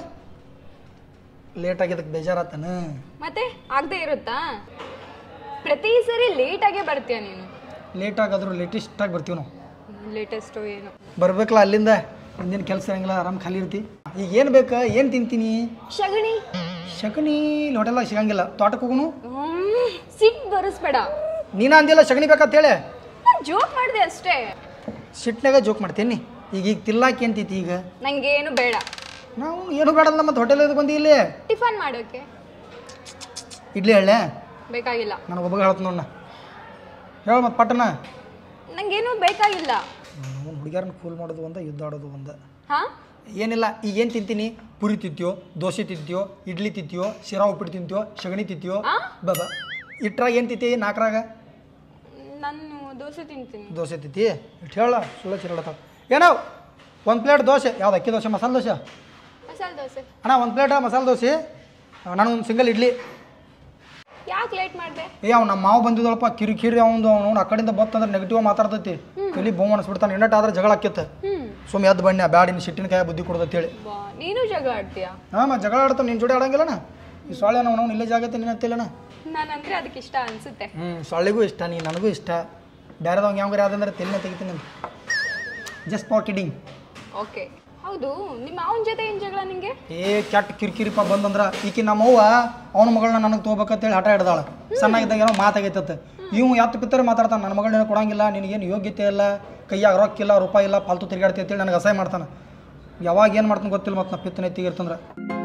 ಲೇಟ್ ಆಗಿದ್ದಕ್ಕೆ ಬೇಜಾರಾತನ ಮತ್ತೆ ಆಗದೆ ಇರುತ್ತಾ ಪ್ರತಿ ಸರಿ ಲೇಟಾಗೆ ಬರ್ತೀಯ ನೀನು ಲೇಟ್ ಆಗಾದ್ರೂ ಲೇಟೆಸ್ಟ್ ಆಗಿ ಬರ್ತೀವಿ ನಾವು ಲೇಟೆಸ್ಟು ಏನು ಬರ್ಬೇಕಲ್ಲ ಅಲ್ಲಿಂದ ಹಿಂದಿನ ಕೆಲಸ ಇರಂಗಿಲ್ಲ ಆರಾಮ್ ಖಾಲಿ ಇರ್ತಿ ಈಗ ಏನು ಬೇಕಾ ಏನು ತಿಂತೀನಿ ಶಗಣಿ ಶಗಣಿ ಇಲ್ಲಿ ಹೋಟೆಲ್ದಾಗ ಸಿಗಂಗಿಲ್ಲ ತೋಟಕ್ಕೆ ಹೋಗುನು ಹ್ಮ್, ಸಿಟ್ ಬರಿಸ್ಬೇಡ ನೀನ ಅಂದಿಲ್ಲ ಶಗಣಿ ಬೇಕಂತೇಳಿ ಜೋಕ್ ಮಾಡಿದೆ ಅಷ್ಟೇ ಸಿಟ್ನಾಗ ಜೋಕ್ ಮಾಡ್ತೀನಿ ಈಗ ಈಗ ತಿಲ್ಲಾಕಿ ಅಂತೈತಿ ಈಗ ನಂಗೇನು ಬೇಡ ನಾವು ಏನು ಬೇಡಲ್ಲ ಮತ್ತೆ ಹೋಟೆಲ್ ಎದಕ್ಕೆ ಬಂದಿ ಇಲ್ಲಿ ಟಿಫನ್ ಮಾಡೋಕೆ ಇಡ್ಲಿ ಹೇಳೆ ಬೇಕಾಗಿಲ್ಲ ನನಗೆ ಒಬ್ಬಗೆ ಹೇಳ್ತ ನೋಡ ಹೇಳ ಮತ್ತೆ ಪಟ್ಟಣ ನಂಗೇನು ಬೇಕಾಗಿಲ್ಲ ಅವ್ನು ಹುಡುಗಿಯರನ್ನ ಕೂಲ್ ಮಾಡೋದು ಒಂದ ಯುದ್ಧ ಆಡೋದು ಒಂದ ಹಾ ಏನಿಲ್ಲ ಈಗ ಏನು ತಿಂತೀನಿ ಪುರಿ ತಿಂತೀಯೋ ದೋಸೆ ತಿಂತೀಯೋ ಇಡ್ಲಿ ತಿಂತೀಯೋ ಶಿರಾ ಉಪ್ಪಿಟ್ಟು ತಿಂತೀಯೋ ಸಗಣಿ ತಿಂತೀಯೋ ಬಾಬಾ ಇಟ್ರಾಗ ಏನು ತಿಂತಿ ನಾಲ್ಕರಾಗ ನಾನು ದೋಸೆ ತಿಂತೀನಿ ದೋಸೆ ತಿಂತಿ ಇಟ್ಟು ಹೇಳ ಸುಳ್ಳ ಚಿರಳತಾವ ಏನೋ ಒಂದು ಪ್ಲೇಟ್ ದೋಸೆ ಯಾವ್ದು ಅಕ್ಕಿ ದೋಸೆ ಮಸಾಲೆ ದೋಸೆ ಮಸಾಲೆ ದೋಸೆ ಅಣ್ಣ ಒಂದು ಪ್ಲೇಟ್ ಮಸಾಲೆ ದೋಸೆ ನಾನು ಒಂದು ಸಿಂಗಲ್ ಇಡ್ಲಿ ಯಾಕೆ ಲೇಟ್ ಮಾಡಿದೆ ಏ ಅವ್ನು ನಮ್ಮ ಮಾವ ಬಂದಿದ್ದಳಪ್ಪ ಕಿರಿಕಿರಿ ಅವ್ನು ಅವ್ನು ಆ ಕಡೆಯಿಂದ ಬತ್ತಂದ್ರೆ ನೆಗೆಟಿವ್ ಮಾತಾಡ್ತೈತಿ ಕಲಿ ಬೋಮ್ ಅನ್ಸ್ಬಿಡ್ತಾನೆ ಇನ್ನಟ್ ಆದ್ರೆ ಜಗಳ ಆಕ್ಯತ್ತ ಸುಮ್ ಎದ್ದು ಬಣ್ಣ ಬ್ಯಾಡ ಇನ್ನು ಸಿಟ್ಟಿನ ಕೈ ಬುದ್ಧಿ ಕೊಡ್ದತ್ ಹೇಳಿ ಬಾ ನೀನು ಜಗಳ ಆಡ್ತೀಯಾ ಹಾಂ ಮತ್ತೆ ಜಗಳ ಆಡ್ತಾವ ನಿನ್ನ ಜೋಡಿ ಆಡಂಗಿಲ್ಲಣ್ಣ ಈ ಸೊಳ್ಳೆ ನಾವು ನಾವು ಇಲ್ಲೇ ಜಾಗತ್ತೆ ನಿನ್ನ ಹತ್ತಿಲ್ಲಣ್ಣ ನಾನಂದ್ರೆ ಅದಕ್ಕೆ ಇಷ್ಟ ಅನ್ಸುತ್ತೆ ಹ್ಞೂ ಸೊಳ್ಳೆಗೂ ಇಷ್ಟ ನೀ ನನಗೂ ಇಷ್ಟ ಬೇರೆದವಂಗೆ ಯಾವ ಯಾವ್ದಂದ್ರೆ ತೆಲಿನ ತೆಗಿತೀನಿ ಅಂತ ಜಸ್ಟ್ ಫಾರ್ ಕಿಡಿಂಗ್ ಓಕೆ ಹೌದು ನಿಮ್ಮ ಅವನ ಜೊತೆ ಏನು ಜಗಳ ನಿಂಗೆ ಏ ಕೆಟ್ಟ ಕಿರಿಕಿರಿಪ್ಪ ಬಂದಂದ್ರೆ ಈಕಿ ನಮ್ಮವ್ವ ಅವನ ಮಗಳನ್ನ ನನಗೆ ತೊಗೋಬೇಕಂತೇಳಿ ಹಠ ಹಿಡ್ದಾಳ ಸಣ್ಣಾಗಿದ್ದಾಗ ಏನೋ ಮಾತಾಗೈತತ್ತೆ ಇವು ಎತ್ತು ಪಿತ್ತರೆ ಮಾತಾಡ್ತಾನೆ ನನ್ನ ಮಗಳನ್ನ ಕೊಡಂಗಿಲ್ಲ ನಿನಗೇನು ಯೋಗ್ಯತೆ ಇಲ್ಲ ಕೈಯಾಗ ರೊಕ್ಕಿಲ್ಲ ರೂಪಾಯಿ ಇಲ್ಲ ಫಾಲ್ತು ತಿರುಗಾಡ್ತಿ ಅಂತೇಳಿ ನನಗೆ ಅಸಹ್ಯ ಮಾಡ್ತಾನೆ ಯಾವಾಗ ಏನು ಮಾಡ್ತಾನೆ ಗೊತ್ತಿಲ್ಲ ಮತ್ತು ನಾ ಪಿತ್ತನೆ ಎತ್ತಿಗಿರ್ತಂದ್ರೆ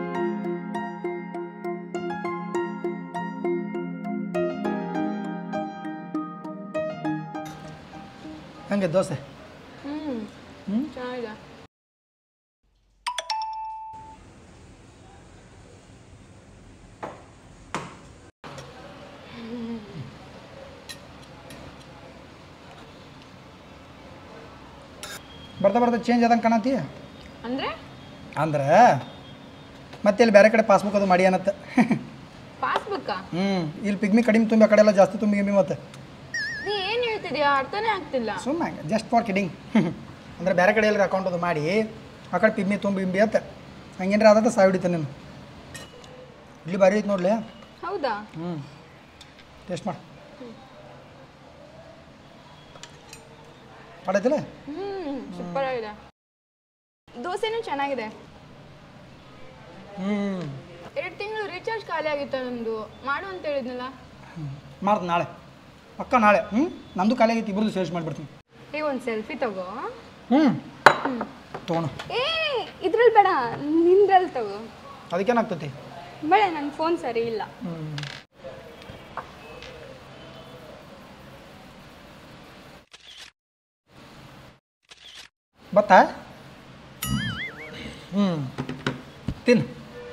ಹಂಗೆ ದೋಸೆ ಹ್ಞೂ ಚೆನ್ನಾಗಿದೆ ಬರ್ತಾ ಬರ್ತಾ ಚೇಂಜ್ ಆದಂಗೆ ಕಾಣತಿ ಅಂದರೆ ಅಂದ್ರೆ ಮತ್ತೆ ಇಲ್ಲಿ ಬೇರೆ ಕಡೆ ಪಾಸ್ಬುಕ್ ಅದು ಮಾಡಿ ಅನ್ನತ್ತೆ ಪಾಸ್ಬುಕ್ಕಾ ಹ್ಞೂ ಇಲ್ಲಿ ಪಿಗ್ಮಿ ಕಡಿಮೆ ತುಂಬಿ ಆ ಕಡೆ ಎಲ್ಲ ಜಾಸ್ತಿ ತುಂಬಿ ಗಿಮ್ಮಿ ಮತ್ತೆ ನೀ ಏನು ಹೇಳ್ತಿದ್ಯಾ ಅರ್ಥನೇ ಆಗ್ತಿಲ್ಲ ಸುಮ್ಮನೆ ಜಸ್ಟ್ ಫಾರ್ ಕಿಡಿಂಗ್ ಅಂದ್ರೆ ಬೇರೆ ಕಡೆ ಎಲ್ಲರ ಅಕೌಂಟ್ ಅದು ಮಾಡಿ ಆ ಕಡೆ ಪಿಗ್ಮಿ ತುಂಬಿ ಗಿಂಬಿ ಅಂತ ಹಂಗೇನ್ರ ಆದತ್ತ ಸಾಯ್ ಹಿಡಿತಾನೆ ನೀನು ಇಲ್ಲಿ ಭಾರಿ ಐತೆ ನೋಡ್ಲಿ ಹೌದಾ ಹ್ಞೂ ಟೇಸ್ಟ್ ಮಾಡಿ ಮಾಡೈತಿಲ್ಲ ಹ್ಞೂ ಸೂಪರ್ ಆಗಿದೆ ದೋಸೆನೂ ಚೆನ್ನಾಗಿದೆ ಹ್ಞೂ ಎರಡು ತಿಂಗಳು ರೀಚಾರ್ಜ್ ಖಾಲಿ ಆಗಿತ್ತ ನಂದು ಮಾಡು ಅಂತ ಹೇಳಿದ್ನಲ್ಲ ಮಾಡ್ತೀನಿ ನಾಳೆ ಪಕ್ಕ ನಾಳೆ ಹ್ಞೂ ನಂದು ಖಾಲಿ ಆಗೈತಿ ಇಬ್ಬರದು ಸೇರ್ಸ್ ಮಾಡಿಬಿಡ್ತೀನಿ ಏ ಒಂದು ಸೆಲ್ಫಿ ತಗೋ ಹ್ಞೂ ತೊಗೊಣ ಏ ಇದ್ರಲ್ಲಿ ಬೇಡ ನಿಂದ್ರಲ್ಲಿ ತಗೋ ಅದಕ್ಕೇನಾಗ್ತೈತಿ ಬೇಡ ನನ್ನ ಫೋನ್ ಸರಿ ಇಲ್ಲ ಬತ್ತಾ ಹ್ಞೂ ತಿನ್ನು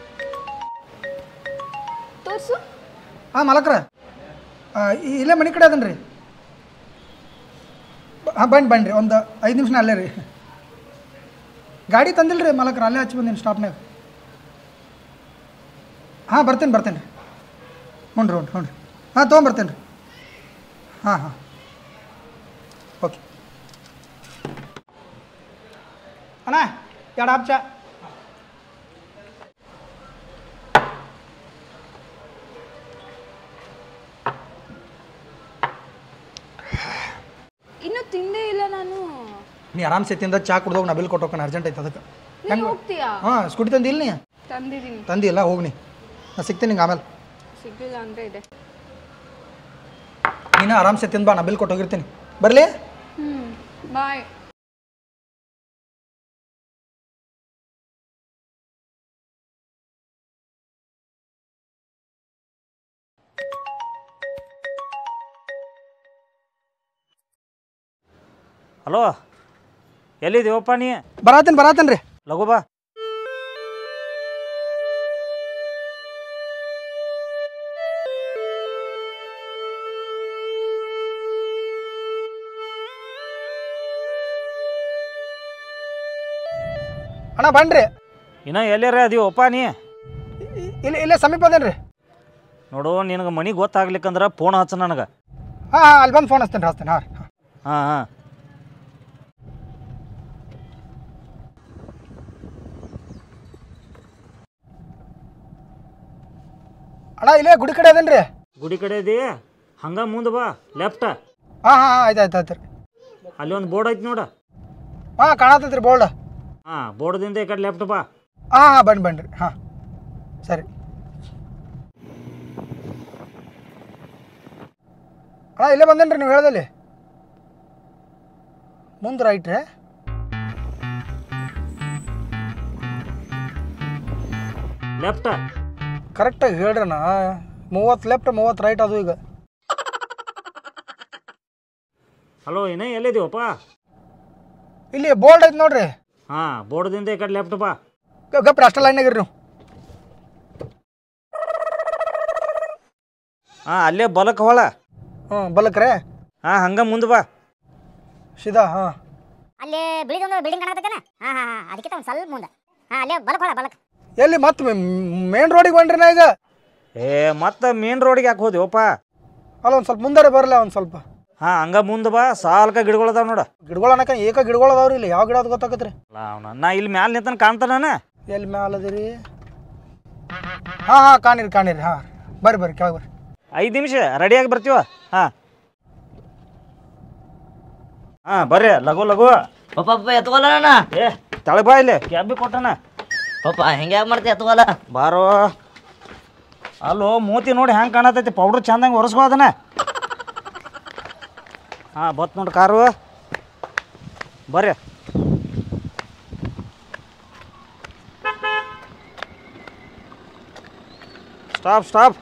ತೋರ್ಸು ಹಾಂ ಮಲಕ್ರ ಇಲ್ಲೇ ಮನೆ ಕಡೆ ಅದನ್ರಿ ಹಾಂ ಬನ್ನಿ ಬನ್ನಿ ಒಂದು ಐದು ನಿಮಿಷನ ಅಲ್ಲೇ ರೀ ಗಾಡಿ ತಂದಿಲ್ಲ ರೀ ಮಲಕ್ರ ಅಲ್ಲೇ ಹಚ್ಚಿ ಬಂದೀನಿ ಸ್ಟಾಪ್ನಾಗ ಹಾಂ ಬರ್ತೇನೆ ಬರ್ತೇನೆ ರೀ ಹ್ಞೂ ರೀ ಹ್ಞೂ ರೀ ಹ್ಞೂ ರೀ ಹಾಂ ತೊಗೊಂಬರ್ತೇನೆ ರೀ ಹಾಂ ಹಾಂ ಓಕೆ ಅಣ್ಣ ಎರಡು ಹಾಪ್ ಚಾ ಇನ್ನೂ ತಿಂದೇ ಇಲ್ಲ ನಾನು ನೀ ಆರಾಮ್ಸೆ ತಿಂದ ಚಾ ಕುಡ್ದೋಗಿ ನಾ ಬಿಲ್ ಕೊಟ್ಟೋಕಣ ಅರ್ಜೆಂಟ್ ಐತೆ ಅದಕ್ಕೆ ನೀನು ಹೋಗ್ತೀಯಾ ಹಾಂ ಸ್ಕೂಟಿ ತಂದಿಲ್ಲ ನೀ ತಂದಿದ್ದೀನಿ ತಂದಿಲ್ಲ ಹೋಗಿ ನೀ ನಾ ಸಿಗ್ತೀನಿ ನಿಂಗೆ ಆಮೇಲೆ ಸಿಗ್ಲಿಲ್ಲ ಅಂದ್ರೆ ಇದೆ ನೀನು ಆರಾಮ್ಸೆ ತಿಂದು ಬಾ ನಾ ಬಿಲ್ ಕೊಟ್ಟು ಹೋಗಿರ್ತೀನಿ ಬರಲಿ ಹ್ಞೂ ಬಾಯ್ ಹಲೋ ಎಲ್ಲಿದ್ದೀವಪ್ಪ ನೀ ಬರಾತೀನಿ ಬರಾತೀನಿ ರೀ ಲಘು ಬಾ ಅಣ್ಣ ಬನ್ರಿ ಇನ್ನ ಎಲ್ಲಾರ ಅದೀವಪ್ಪ ನೀ ಇಲ್ಲಿ ಇಲ್ಲೇ ಸಮೀಪ ಅದೇನು ರೀ ನೋಡು ನಿನಗೆ ಮನೆ ಗೊತ್ತಾಗ್ಲಿಕ್ಕಂದ್ರೆ ಫೋನ್ ಹಚ್ಚ ನನಗೆ ಹಾಂ ಹಾಂ ಅಲ್ಲಿ ಬಂದು ಫೋನ್ ಹಚ್ತೇನೆ ರೀ ಹಚ್ತೇನೆ ಹಾಂ ರೀ ಹಾಂ ಹಾಂ ಅಣ್ಣ ಇಲ್ಲೇ ಗುಡಿ ಕಡೆ ಅದೇನು ರೀ ಗುಡಿ ಕಡೆ ಇದೀ ಹಂಗ ಮುಂದೆ ಬಾ ಲೆಫ್ಟ್ ಹಾಂ ಹಾಂ ಹಾಂ ಆಯ್ತು ಆಯ್ತು ಆಯ್ತು ರೀ ಅಲ್ಲಿ ಒಂದು ಬೋರ್ಡ್ ಐತಿ ನೋಡ ಹಾಂ ಕಾಣತೈತೆ ರೀ ಬೋಲ್ಡ್ ಹಾಂ ಬೋರ್ಡ್ದಿಂದ ಈ ಕಡೆ ಲೆಫ್ಟ್ ಬಾ ಹಾಂ ಹಾಂ ಬನ್ನಿ ಬನ್ನಿ ರೀ ಹಾಂ ಸರಿ ಅಣ್ಣ ಇಲ್ಲೇ ಬಂದೇನು ರೀ ನೀವು ಹೇಳ್ದಲ್ಲಿ ಮುಂದೆ ರೈಟ್ ರೀ ಲೆಫ್ಟ್ ಕರೆಕ್ಟಾಗಿ ಹೇಳ್ರಣ್ಣ ಮೂವತ್ತು ಲೆಫ್ಟ್ ಮೂವತ್ತು ರೈಟ್ ಅದು ಈಗ ಹಲೋ ಇನ್ನ ಎಲ್ಲಿದ್ದೀವಪ್ಪ ಇಲ್ಲಿ ಬೋಲ್ಡ್ ಐತೆ ನೋಡ್ರಿ ಹಾಂ ಬೋರ್ಡ್ದಿಂದ ಈ ಕಡೆ ಲೆಫ್ಟ್ ಬಾ ಗ- ಗಪ್ರಿ ಅಷ್ಟ ಲೈನಾಗಿರಿ ನೀವು ಹಾಂ ಅಲ್ಲೇ ಬಲಕ್ಕೆ ಹೊಳ ಹ್ಞೂ ಬಲಕ್ರೆ ಹಾಂ ಹಂಗ ಮುಂದೆ ಬಾ ಸೀದಾ ಹಾಂ ಅಲ್ಲಿ ಬಿಳಿದೊಂದು ಬಿಲ್ಡಿಂಗ್ ಕಾಣಕತ್ತೇನ ಹಾ ಹಾ ಹಾ ಅದಕ್ಕಿಂತ ಒಂದು ಸ್ವಲ್ಪ ಮುಂದೆ ಹಾ ಅಲ್ಲೇ ಬಲಕ್ ಹೊಳ ಬಲಕ್ ಎಲ್ಲಿ ಮತ್ತೆ ಮೇನ್ ರೋಡಿಗೆ ಬಂದ್ರಿ ನಾ ಈಗ ಏ ಮತ್ತೆ ಮೇನ್ ರೋಡಿಗೆ ಯಾಕೆ ಹೋದಿವಪ್ಪ ಅಲ್ಲ ಒಂದು ಸ್ವಲ್ಪ ಮುಂದೆ ಬರಲ್ಲ ಒಂದು ಸ್ವಲ್ಪ ಹಾಂ ಹಂಗ ಮುಂದೆ ಬಾ ಸಾಲ್ಕ ಗಿಡಗಳು ಅದಾವ ನೋಡ ಗಿಡಗಳು ಅನ್ನಕ ಏಕ ಗಿಡಗಳು ಅದಾವ್ರಿ ಇಲ್ಲಿ ಯಾವ ಗಿಡ ಅದು ಗೊತ್ತಾಗತ್ರಿ ಅವನ ನಾ ಇಲ್ಲಿ ಮ್ಯಾಲ ನಿಂತನ ಕಾಣ್ತಾನ ಎಲ್ಲಿ ಮ್ಯಾಲ ಅದಿರಿ ಹಾಂ ಹಾಂ ಕಾಣಿರಿ ಕಾಣಿರಿ ಹಾಂ ಬರ್ರಿ ಬರ್ರಿ ಕೆಳಗೆ ಬರ್ರಿ ಐದು ನಿಮಿಷ ರೆಡಿಯಾಗಿ ಬರ್ತೀವ ಹಾಂ ಹಾಂ ಬರ್ರಿ ಲಘು ಲಘು ಪಪ್ಪ ಎತ್ಕೊಲ್ಲ ಅಣ್ಣ ಏ ತಳಗ್ ಬಾ ಇಲ್ಲಿ ಕ್ಯಾಬ್ ಬಿ ಕೊಟ್ಟನ ಪಪ್ಪ ಹೆಂಗ್ಯಾಗ ಮಾಡ್ತಿ ಎತ್ಕೊಲ್ಲ ಬಾರೋ ಅಲ್ಲೋ ಮೂತಿ ನೋಡಿ ಹೆಂಗೆ ಕಾಣತೈತಿ ಪೌಡ್ರ್ ಚಂದಂಗೆ ಒರೆಸ್ಕೋ ಅದನ್ನ ಹಾಂ ಬತ್ ನೋಡಿ ಕಾರು ಬರ್ರಿ ಸ್ಟಾಪ್ ಸ್ಟಾಪ್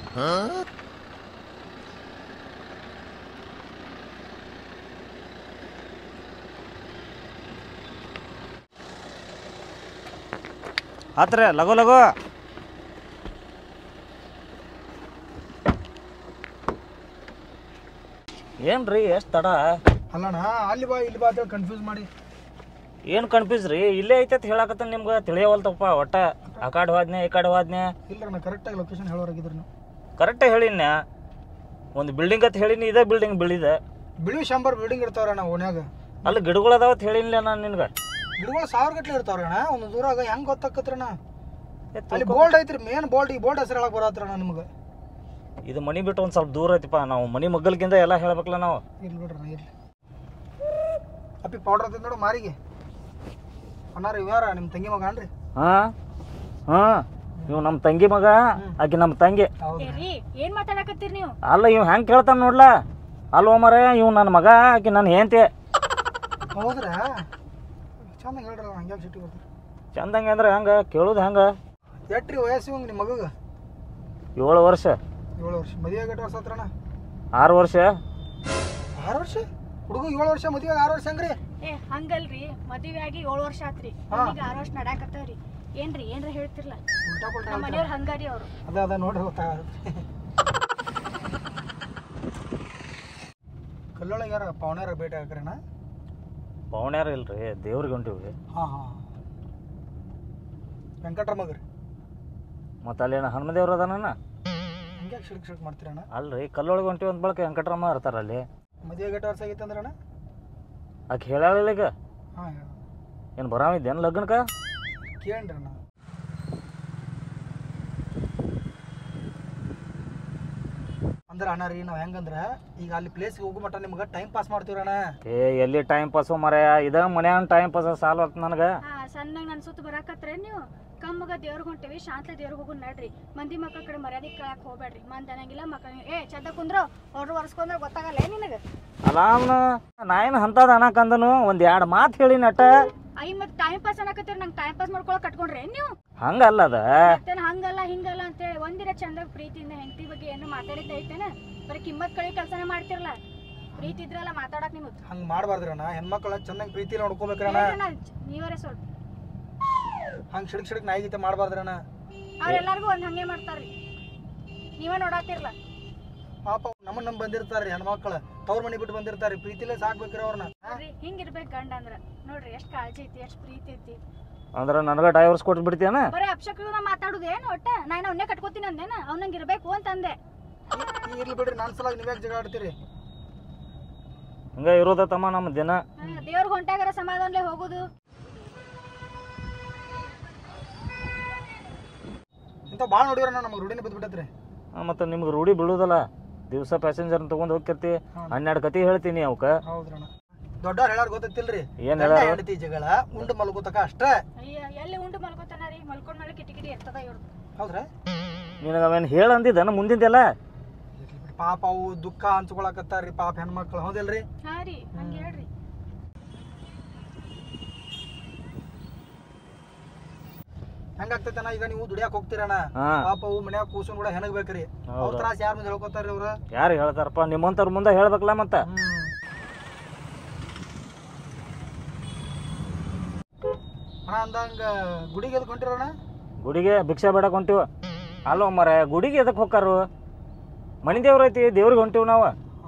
ಹತ್ರ ಲಗು ಲಗು ಏನ್ರಿ ಎಷ್ಟು ತಡ ಅಲ್ಲಣ್ಣ ಅಲ್ಲಿ ಬಾ ಇಲ್ಲಿ ಬಾ ಅಂತೇಳಿ ಕನ್ಫ್ಯೂಸ್ ಮಾಡಿ ಏನು ಕನ್ಫ್ಯೂಸ್ ರೀ ಇಲ್ಲೇ ಐತೆ ಅಂತ ಹೇಳಕತ್ತ ನಿಮ್ಗೆ ತಿಳಿಯವಲ್ತಪ್ಪ ಒಟ್ಟ ಆ ಕಡೆ ಹೋದ್ನೆ ಈ ಕಡೆ ಹೋದ್ನೆ ಇಲ್ಲ ನಾ ಕರೆಕ್ಟಾಗಿ ಲೊಕೇಶನ್ ಹೇಳೋರಾಗಿದ್ರಿ ನೀವು ಕರೆಕ್ಟಾಗಿ ಹೇಳಿನ ಒಂದು ಬಿಲ್ಡಿಂಗ್ ಅಂತ ಹೇಳಿನಿ ಇದೇ ಬಿಲ್ಡಿಂಗ್ ಬೀಳಿದೆ ಬಿಳಿ ಶಂಬರ್ ಬಿಲ್ಡಿಂಗ್ ಇರ್ತಾವ್ರಿ ಅಣ್ಣ ಓನ್ಯಾಗ ಅಲ್ಲಿ ಗಿಡಗಳು ಅದಾವ ಅಂತ ಹೇಳಿಲ್ಲ ನಾನು ನಿನ್ಗೆ ಗಿಡಗಳು ಸಾವಿರ ಗಟ್ಲೆ ಇರ್ತಾವ್ರಿ ಅಣ್ಣ ಒಂದು ದೂರಾಗ ಹೆಂಗೆ ಗೊತ್ತಾಕತ್ರಿ ಅಣ್ಣ ಅಲ್ಲಿ ಬೋಲ್ಡ್ ಐತ್ರಿ ಮೇನ್ ಬೋಲ್ಡ್ ಈ ಬೋಲ್ಡ್ ಹೆಸರು ಹೇಳಕ್ ಬರತ್ರಿ ಅಣ್ಣ ನಿಮ್ಗೆ ಇದು ಮನಿ ಬಿಟ್ಟು ಒಂದು ಸ್ವಲ್ಪ ದೂರ ಐತಿಪ್ಪ ನಾವು ಮನಿ ಮಗ್ಗಲ್ಕಿಂತ ಎಲ್ಲ ಹೇಳ್ಬೇಕಲ್ಲ ನಾವು ಇರ್ಲಿ ಬಿಡ್ರಿ ಅಣ್ಣ ಇರ್ಲಿ ಅಪ್ಪಿ ಪೌಡ್ರ್ ಅಂತಂದ್ ನೋಡು ಮಾರಿಗೆ ಅಣ್ಣಾರ ಇವ್ಯಾರ ನಿಮ್ಮ ತಂಗಿ ಮಗ ಅನ್ರಿ ಹಾಂ ಹಾಂ ಇವ್ ನಮ್ಮ ತಂಗಿ ಮಗ ಆಕಿ ನಮ್ಮ ತಂಗಿ ರೀ ಏನ್ ಮಾತಾಡಕತ್ತೀರಿ ನೀವು ಅಲ್ಲ ಇವ್ ಹೆಂಗ್ ಕೇಳ್ತಾನ ನೋಡ್ಲಾ ಅಲ್ವ ಮರ ಇವ್ ನನ್ನ ಮಗ ಆಕಿ ನನ್ನ ಹೆಂಡತಿ ಹೌದ್ರಾ ಚಂದ ಹೇಳ್ರಲ್ಲ ಹಂಗೆ ಸಿಟಿ ಬರ್ತಾರೆ ಚಂದಂಗೆ ಅಂದ್ರೆ ಹೆಂಗ ಕೇಳುದು ಹೆಂಗ ಎಟ್ರಿ ವಯಸ್ಸು ಇವಂಗ್ ನಿಮ್ಮ ಮಗಗೆ ಏಳು ವರ್ಷ ಏಳು ವರ್ಷ ಮದುವೆ ಆಗಟ್ಟು ವರ್ಷ ಹತ್ರಣ ಆರು ವರ್ಷ ಆರು ವರ್ಷ ಹುಡುಗ ಏಳು ವರ್ಷ ಮದುವೆ ಆರು ವರ್ಷ ಹಂಗ್ರಿ ಏ ಹಂಗಲ್ರಿ ಮದುವೆ ಆಗಿ ಏಳು ವರ್ಷ ಆತ್ರಿ ಹಾ. ಈಗ ಆರು ವರ್ಷ ನಡಾಕತ್ತಾವ್ರಿ ಏನ್ರಿ ಏನ್ರ ಹೇಳ್ತಿರ್ಲ ಉಲ್ಟಾ ಪಲ್ಟಾ ನಮ್ಮ ಮನೆಯವ್ರ ಹಂಗಾರಿ ಅವ್ರು ಅದ ಅದ ನೋಡ್ರಿ ಗೊತ್ತಾಗುತ್ತೆ ಕಲ್ಲೊಳಗೆ ಯಾರ ಪವನ್ಯಾರ ಭೇಟಿ ಹಾಕ್ರಣ ಪವಣ್ಯಾರ ಇಲ್ರಿ ದೇವ್ರಿಗೆ ಹೊಂಟಿವಿ ಹಾಂ ಹಾಂ ವೆಂಕಟ್ರಮಗ್ರಿ ಮತ್ತೆ ಅಲ್ಲೇನ ಹನುಮದೇವ್ರ ಅದಾನ ಹಂಗೆ ಶಿಡ್ಕ್ ಶಿಡ್ಕ್ ಮಾಡ್ತೀರಣ್ಣ ಅಲ್ರಿ ಕಲ್ಲೊಳಗೆ ಹೊಂಟಿವಿ ಅಂದ ಬಳಕ ವೆಂಕಟರಾಮ ಇರ್ತಾರ ಅಲ್ಲಿ ಮದುವೆ ಗಟ್ಟ ವರ್ಷ ಆಗೈತೆ ಅಂದ್ರಣ್ಣ ಆಕೆ ಹೇಳಾಳಿಲ್ಲ ಈಗ ಹಾಂ ಏನು ಬರಾಮಿದ್ದೇನು ಲಗ್ನಕ್ಕ ಕೇಳ್ರಿ ಅಣ್ಣ ಅಂದ್ರೆ ಅಣ್ಣ ರೀ ನಾವು ಹೆಂಗಂದ್ರೆ ಈಗ ಅಲ್ಲಿ ಪ್ಲೇಸ್ಗೆ ಹೋಗೋ ಮಟ್ಟ ನಿಮ್ಗೆ ಟೈಮ್ ಪಾಸ್ ಮಾಡ್ತೀವ್ರಣ್ಣ ಏ ಎಲ್ಲಿ ಟೈಮ್ ಪಾಸು ಮರ್ಯ ಇದ ಮನ್ಯಾಗ ಟೈಮ್ ಪಾಸ್ ಸಾಲ ಹೊತ್ತು ನನಗೆ ಹಾ ಸಣ್ಣಗೆ ನನ್ ಸುತ್ತ ಬರಾಕತ್ರೆ ನೀವು ಕಮ್ಮಗ ದೇವ್ರಿಗೆ ಹೊಂಟೇವಿ ಶಾಂತ ದೇವ್ರಿಗೆ ಹೋಗು ನಡ್ರಿ ಮಂದಿ ಮಕ್ಕಳ ಕಡೆ ಮರ್ಯಾದೆ ಕೇಳಕ್ ಹೋಗ್ಬೇಡ್ರಿ ಮಂದಿ ಅನ್ನಂಗಿಲ್ಲ ಮಕ್ಕಳ ಏ ಚಂದ ಕುಂದ್ರು ಅವ್ರು ಒರ್ಸ್ಕೊಂಡ್ರೆ ಗೊತ್ತಾಗಲ್ಲ ಏನ್ ನಿನಗ ಅಲ್ಲ ಅವ್ನ ನಾ ಏನು ಅಂತದ ಅನ್ನಕಂದನು ಒಂದು ಎರಡು ಮಾತು ಹೇಳಿ ನಟ ಐ ಮತ್ ಟೈಮ್ ಪಾಸ್ ಅನ್ನಕತ್ತೀರಿ ನಂಗೆ ಟೈಮ್ ಪಾಸ್ ಮಾಡ್ಕೊಳಕ್ ಕಟ್ಕೊಂಡ್ರೆ ಏನ್ ನೀವು ಹಂಗಲ್ಲ ಅದ ಮತ್ತೇನ್ ಹಂಗಲ್ಲ ಹಿಂಗಲ್ಲ ಅಂತೇಳಿ ಒಂದಿನ ಚಂದ ಪ್ರೀತಿಯಿಂದ ಹೆಂಡತಿ ಬಗ್ಗೆ ಏನು ಮಾತಾಡಿದ್ದ ಐತೇನ ಬರೀ ಕಿಮ್ಮತ್ ಕಳಿ ಕೆಲಸನೇ ಮಾಡ್ತಿರಲ್ಲ ಪ್ರೀತಿ ಇದ್ರಲ್ಲ ಮಾತಾಡಕ್ ನಿಮಗ್ ಹಂಗೆ ಮಾಡಬಾರ್ದ್ರಣ್ಣ ಹೆಣ್ಮಕ್ಳ ಚೆನ್ನಾಗಿ ಪ್ರೀತಿ ನೋಡ್ಕೋಬೇಕ್ರಣ್ಣ ನೀವರೇ ಸ್ವಲ್ಪ ಹಂಗೆ ಶಿಡ್ಕ್ ಶಿಡ್ಕ್ ನಾಯಿ ಗೀತೆ ಮಾಡಬಾರ್ದ್ರಣ್ಣ ಅವ್ರೆಲ್ಲಾರ್ಗು ಒಂದ್ ಹಂಗೆ ಮಾಡ್ತಾರ್ರಿ ನೀವೇ ನೋಡಾತಿರ್ಲ ಪಾಪ ನಮ್ಮನ್ನ ನಂಬ್ ಬಂದಿರ್ತಾರ್ರಿ ಹೆಣ್ಮಕ್ಳು ತವ್ರ ಮನೆ ಬಿಟ್ಟು ಬಂದಿರ್ತಾರೆ ಪ್ರೀತಿಲೇ ಸಾಕ್ಬೇಕ್ರಿ ಅವ್ರನ್ನ ನೋಡ್ರಿ ಹಿಂಗಿರ್ಬೇಕು ಗಂಡ ಅಂದ್ರ ನೋಡ್ರಿ ಎಷ್ಟ್ ಕಾಳಜಿ ಐತಿ ಎಷ್ಟ್ ಪ್ರೀತಿ ಐತಿ ಅಂದ್ರೆ ನನಗೆ ಡೈವರ್ಸ್ ಕೊಟ್ಟು ಬಿಡ್ತೀಯನ ಬರೀ ಅಪ್ಶಕ್ರು ಮಾತಾಡುದು ಏನು ಒಟ್ಟ ನಾನು ಅವನ್ನೇ ಕಟ್ಕೋತೀನಿ ಅಂದೇನ ಅವ್ನಂಗ್ ಇರ್ಬೇಕು ಅಂತಂದೆ ಈಗ ಇರ್ಲಿ ಬಿಡ್ರಿ ನನ್ನ ಸಲ ನೀವ್ಯಾಕೆ ಜಗ ಆಡ್ತೀರಿ ಹಂಗ ಇರೋದ ತಮ್ಮ ನಮ್ಮ ದಿನ ದೇವ್ರ ಹೊಂಟಾಗರ ಸಮಾಧಾನಲೆ ಹೋಗುದು ಇಂಥ ಭಾಳ ನೋಡಿವ್ರಣ್ಣ ನಮಗೆ ರೂಢಿನೇ ಬಿದ್ದುಬಿಟ್ಟತ್ರಿ ಮತ್ತು ನಿಮ್ಗೆ ರೂಢಿ ಬೀಳುದಲ್ಲ ದಿವಸ ಪ್ಯಾಸೆಂಜರ್ ತಗೊಂಡ್ ಹೋಗ್ತಿರ್ತಿ ಹನ್ನೆರಡು ಕತಿ ಹೇಳ್ತೀನಿ ಅವಕ್ಕ ಹೌದ್ರಣ್ಣ ದೊಡ್ಡವ್ರು ಹೇಳಾರ ಗೊತ್ತೈತಿಲ್ರಿ ಏನ್ ಗಂಡ ಹೇಳ್ಯಾರ? ಹೆಂಡತಿ ಜಗಳ ಉಂಡು ಮಲ್ಕೋತಕ ಅಷ್ಟೇ ಅಯ್ಯ ಎಲ್ಲಿ ಉಂಡು ಮಲ್ಕೋತಾನ ರೀ ಮಲ್ಕೊಂಡ್ ಮೇಲೆ ಕಿಟಿ ಕಿಟಿ ಇರ್ತದ ಇವ್ರದ್ದು ಹೌದ್ರಾ ನಿನಗೆ ಅವೇನು ಹೇಳಂದಿದ್ದನ ಮುಂದಿಂದೆಲ್ಲ ಪಾಪ ಅವು ದುಃಖ ಹಂಚ್ಕೊಳಕತ್ತಾರ್ರಿ ಪಾಪ ಹೆಣ್ಮಕ್ಳು ಹೌದಿಲ್ರಿ ಹಾ ರೀ ಹಂಗೆ ಹೇಳ್ರಿ ಹೆಂಗಾಗ್ತೈತಣ್ಣ ಈಗ ನೀವು ದುಡಿಯಾಕ ಹೋಗ್ತೀರಣ್ಣ ಹಾ. ಪಾಪ ಅವು ಮನ್ಯಾಗ ಕೂಸನ್ ಕೂಡ ಹೆಣಗ್ಬೇಕ್ರಿ ಅವ್ರ ಹೌದು. ತ್ರಾಸ ಯಾರ ಮುಂದೆ ಹೇಳ್ಕೊತಾರ್ರಿ ಅವ್ರ ಯಾರು ಹೇಳ್ತಾರಪ್ಪ ನಿಮ್ಮಂತವ್ರ ಮುಂದೆ ಹೇಳ್ಬೇಕಲ್ಲ ಮತ್ತೆ ಅಣ್ಣ ಅಂದಂಗ ಗುಡಿಗೆ ಎದಕ್ ಹೊಂಟಿರಣ್ಣ ಗುಡಿಗೆ ಭಿಕ್ಷೆ ಬೇಡಕ್ ಹೊಂಟಿವ ಅಲ್ಲೋ ಮರ ಗುಡಿಗೆ ಎದಕ್ಕೆ ಹೋಗ್ಕಾರು ಮನೆ ದೇವ್ರ ಐತಿ ದೇವ್ರಿಗೆ ಹೊಂಟಿವ್ ನಾವು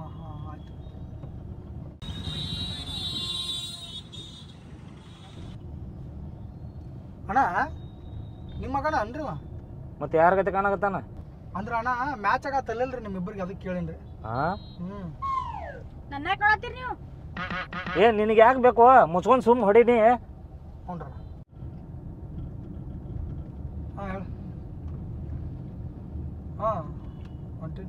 ಅಣ್ಣ ನಿಮ್ಮ ಮಗನ ಅನ್ರಿ ಅವ? ಮತ್ತೆ ಯಾರ ಗತಿ ಕಾಣಕತ್ತಾನ ಅಂದ್ರ ಅಣ್ಣ ಮ್ಯಾಚ್ ಆಗತ್ತಲ್ಲಲ್ರಿ ನಿಮ್ಮಿಬ್ಬರಿಗೆ ಅದಕ್ಕೆ ಕೇಳೇನ್ರಿ ಹಾ ಹ್ಮ್ ನನ್ನ ಯಾಕೆ ನೋಡತ್ತೀರಿ ನೀವು ಏ ನಿನಗೆ ಯಾಕೆ ಬೇಕು ಮುಚ್ಕೊಂಡು ಸುಮ್ ಹೊಡೀನಿ ಹ್ಞೂನ್ರ ಹಾಂ ಹೇಳು ಹಾಂ ಹೊಂಟೀನಿ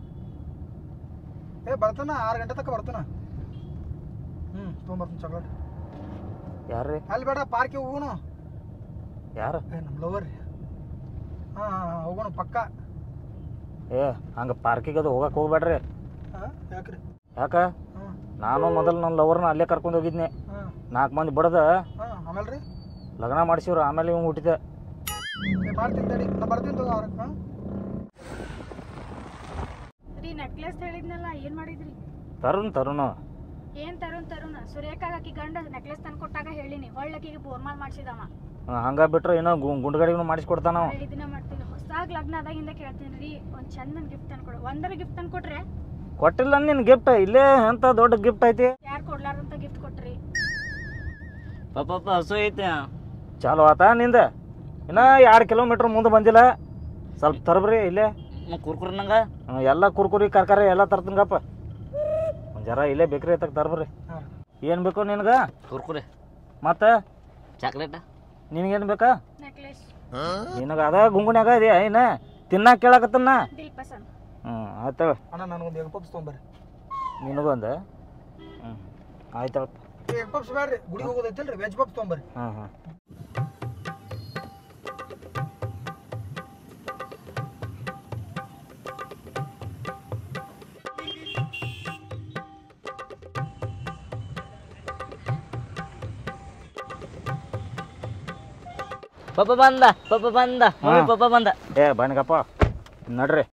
ಏ ಬರ್ತಾನ ಆರು ಗಂಟೆ ತನಕ ಬರ್ತಾನ ಹ್ಞೂ ತೊಗೊಂಬರ್ತೀನಿ ಚಾಕ್ಲೇಟ್ ಯಾರ್ರಿ ಅಲ್ಲಿ ಬೇಡ ಪಾರ್ಕಿಗೆ ಹೋಗೋಣ ಯಾರು ಏ ನಮ್ಮ ಲವರ್ ರೀ ಹಾಂ ಹಾಂ ಹಾಂ ಹೋಗೋಣ ಪಕ್ಕ ಏ ಹಂಗೆ ಪಾರ್ಕಿಗೆ ಅದು ಹೋಗಕ್ಕೆ ಹೋಗ್ಬೇಡ್ರಿ ಹಾಂ ಯಾಕ್ರಿ ಯಾಕ ನಾನು ಮೊದಲು ನನ್ನ ಲವರ್ನ ಅಲ್ಲೇ ಕರ್ಕೊಂಡು ಹೋಗಿದ್ನಿ ಹಾಂ ನಾಲ್ಕು ಮಂದಿ ಬಡ್ದ ಹಾಂ ಆಮೇಲೆ ರೀ ಲಗ್ನ ಮಾಡಿಸಿವ್ರು ಆಮೇಲೆ ಇವ್ ಹುಟ್ಟಿದೆ ಏ ಮಾಡ್ತೀನಿ ತಡಿ ನಾ ಬರ್ತೀನಿ ತಗೋ ಅವ್ರ ಹಾಂ ರೀ ನೆಕ್ಲೆಸ್ ಹೇಳಿದ್ನಲ್ಲ ಏನ್ ಮಾಡಿದ್ರಿ ತರುಣ್ ತರುಣ್ ಏನ್ ತರುಣ್ ತರುಣ್ ಸುರೇಖಾಗ ಆಕಿ ಗಂಡ ನೆಕ್ಲೆಸ್ ತಂದು ಕೊಟ್ಟಾಗ ಹೇಳಿನಿ ಒಳ್ಳಕಿಗೆ ಬೋರ್ಮಾಲ್ ಮಾಡ್ಸಿದವ ಹಂಗ ಬಿಟ್ರೆ ಏನೋ ಗುಂಡುಗಡಿಗೂ ಮಾಡಿಸ್ಕೊಡ್ತಾನ ಅವ. ಇದನ್ನ ಮಾಡ್ತೀನಿ ಹೊಸದಾಗ್ ಲಗ್ನ ಆದಾಗಿಂದ ಕೇಳ್ತೀನಿ ರೀ ಒಂದ್ ಚಂದನ್ ಗಿಫ್ಟ್ ತಂದ್ಕೊಡು ಒಂದರ ಗಿಫ್ಟ್ ತಂದು ಕೊಟ್ರೆ ಕೊಟ್ಟಿಲ್ಲ ನಿನ್ ಗಿಫ್ಟ್ ಇಲ್ಲೇ ಎಂತ ದೊಡ್ಡ ಗಿಫ್ಟ್ ಐತಿ ಯಾರು ಕೊಡ್ಲಾರ್ದಂತ ಗಿಫ್ಟ್ ಕೊಟ್ರಿ ಪಾಪ ಹಸು ಐತೆ ಚಾಲು ಆತ ನಿಂದ ಇನ್ನ ಎರಡು ಕಿಲೋಮೀಟ್ರ್ ಮುಂದೆ ಬಂದಿಲ್ಲ ಸ್ವಲ್ಪ ತರ್ಬ್ರಿ ಇಲ್ಲೇ ಕುರ್ಕುರ್ನಂಗ ಹ್ಮ್, ಎಲ್ಲ ಕುರ್ಕುರಿ ಕರ್ಕರಿ ಎಲ್ಲ ತರ್ತೀನಗಪ್ಪ ಒಂದು ಜರ ಇಲ್ಲೇ ಬೇಕ್ರಿ ತಗ ತರ್ಬ್ರಿ ಏನು ಬೇಕು ನಿನಗೆ ಕುರ್ಕುರೆ ಮತ್ತೆ ಚಾಕ್ಲೇಟ್ ನಿನಗೇನು ಬೇಕಾ ನೆಕ್ಲೆಸ್ ನಿನಗೆ ಅದ ಗುಂಗುನ್ಯಾಗ ಇದೆಯಾ ಏನ ತಿನ್ನಾಕ ಕೇಳಕತ್ತನ್ನ ದಿಲ್ ಪಸಂದ್ ಹ್ಞೂ ಆಯ್ತಳ ಅಣ್ಣ ನನಗೊಂದು ಎಗ್ ಪಪ್ಸ್ ತೊಗೊಂಬರ್ರಿ ನಿನಗೊಂದು ಹ್ಞೂ ಆಯ್ತಳ ಎಗ್ ಪಪ್ಸ್ ಬೇಡ್ರಿ ಗುಡಿಗೆ ಹೋಗೋದೈತಿಲ್ರಿ ವೆಜ್ ಪಪ್ಸ್ ತೊಗೊಂಬರ್ರಿ ಹಾಂ ಹಾಂ ಪಪ್ಪ ಬಂದ ಪಪ್ಪ ಬಂದ ಮಮ್ಮಿ ಪಪ್ಪ ಬಂದ ಏ ಬನ್ಗಪ್ಪ ನಡ್ರಿ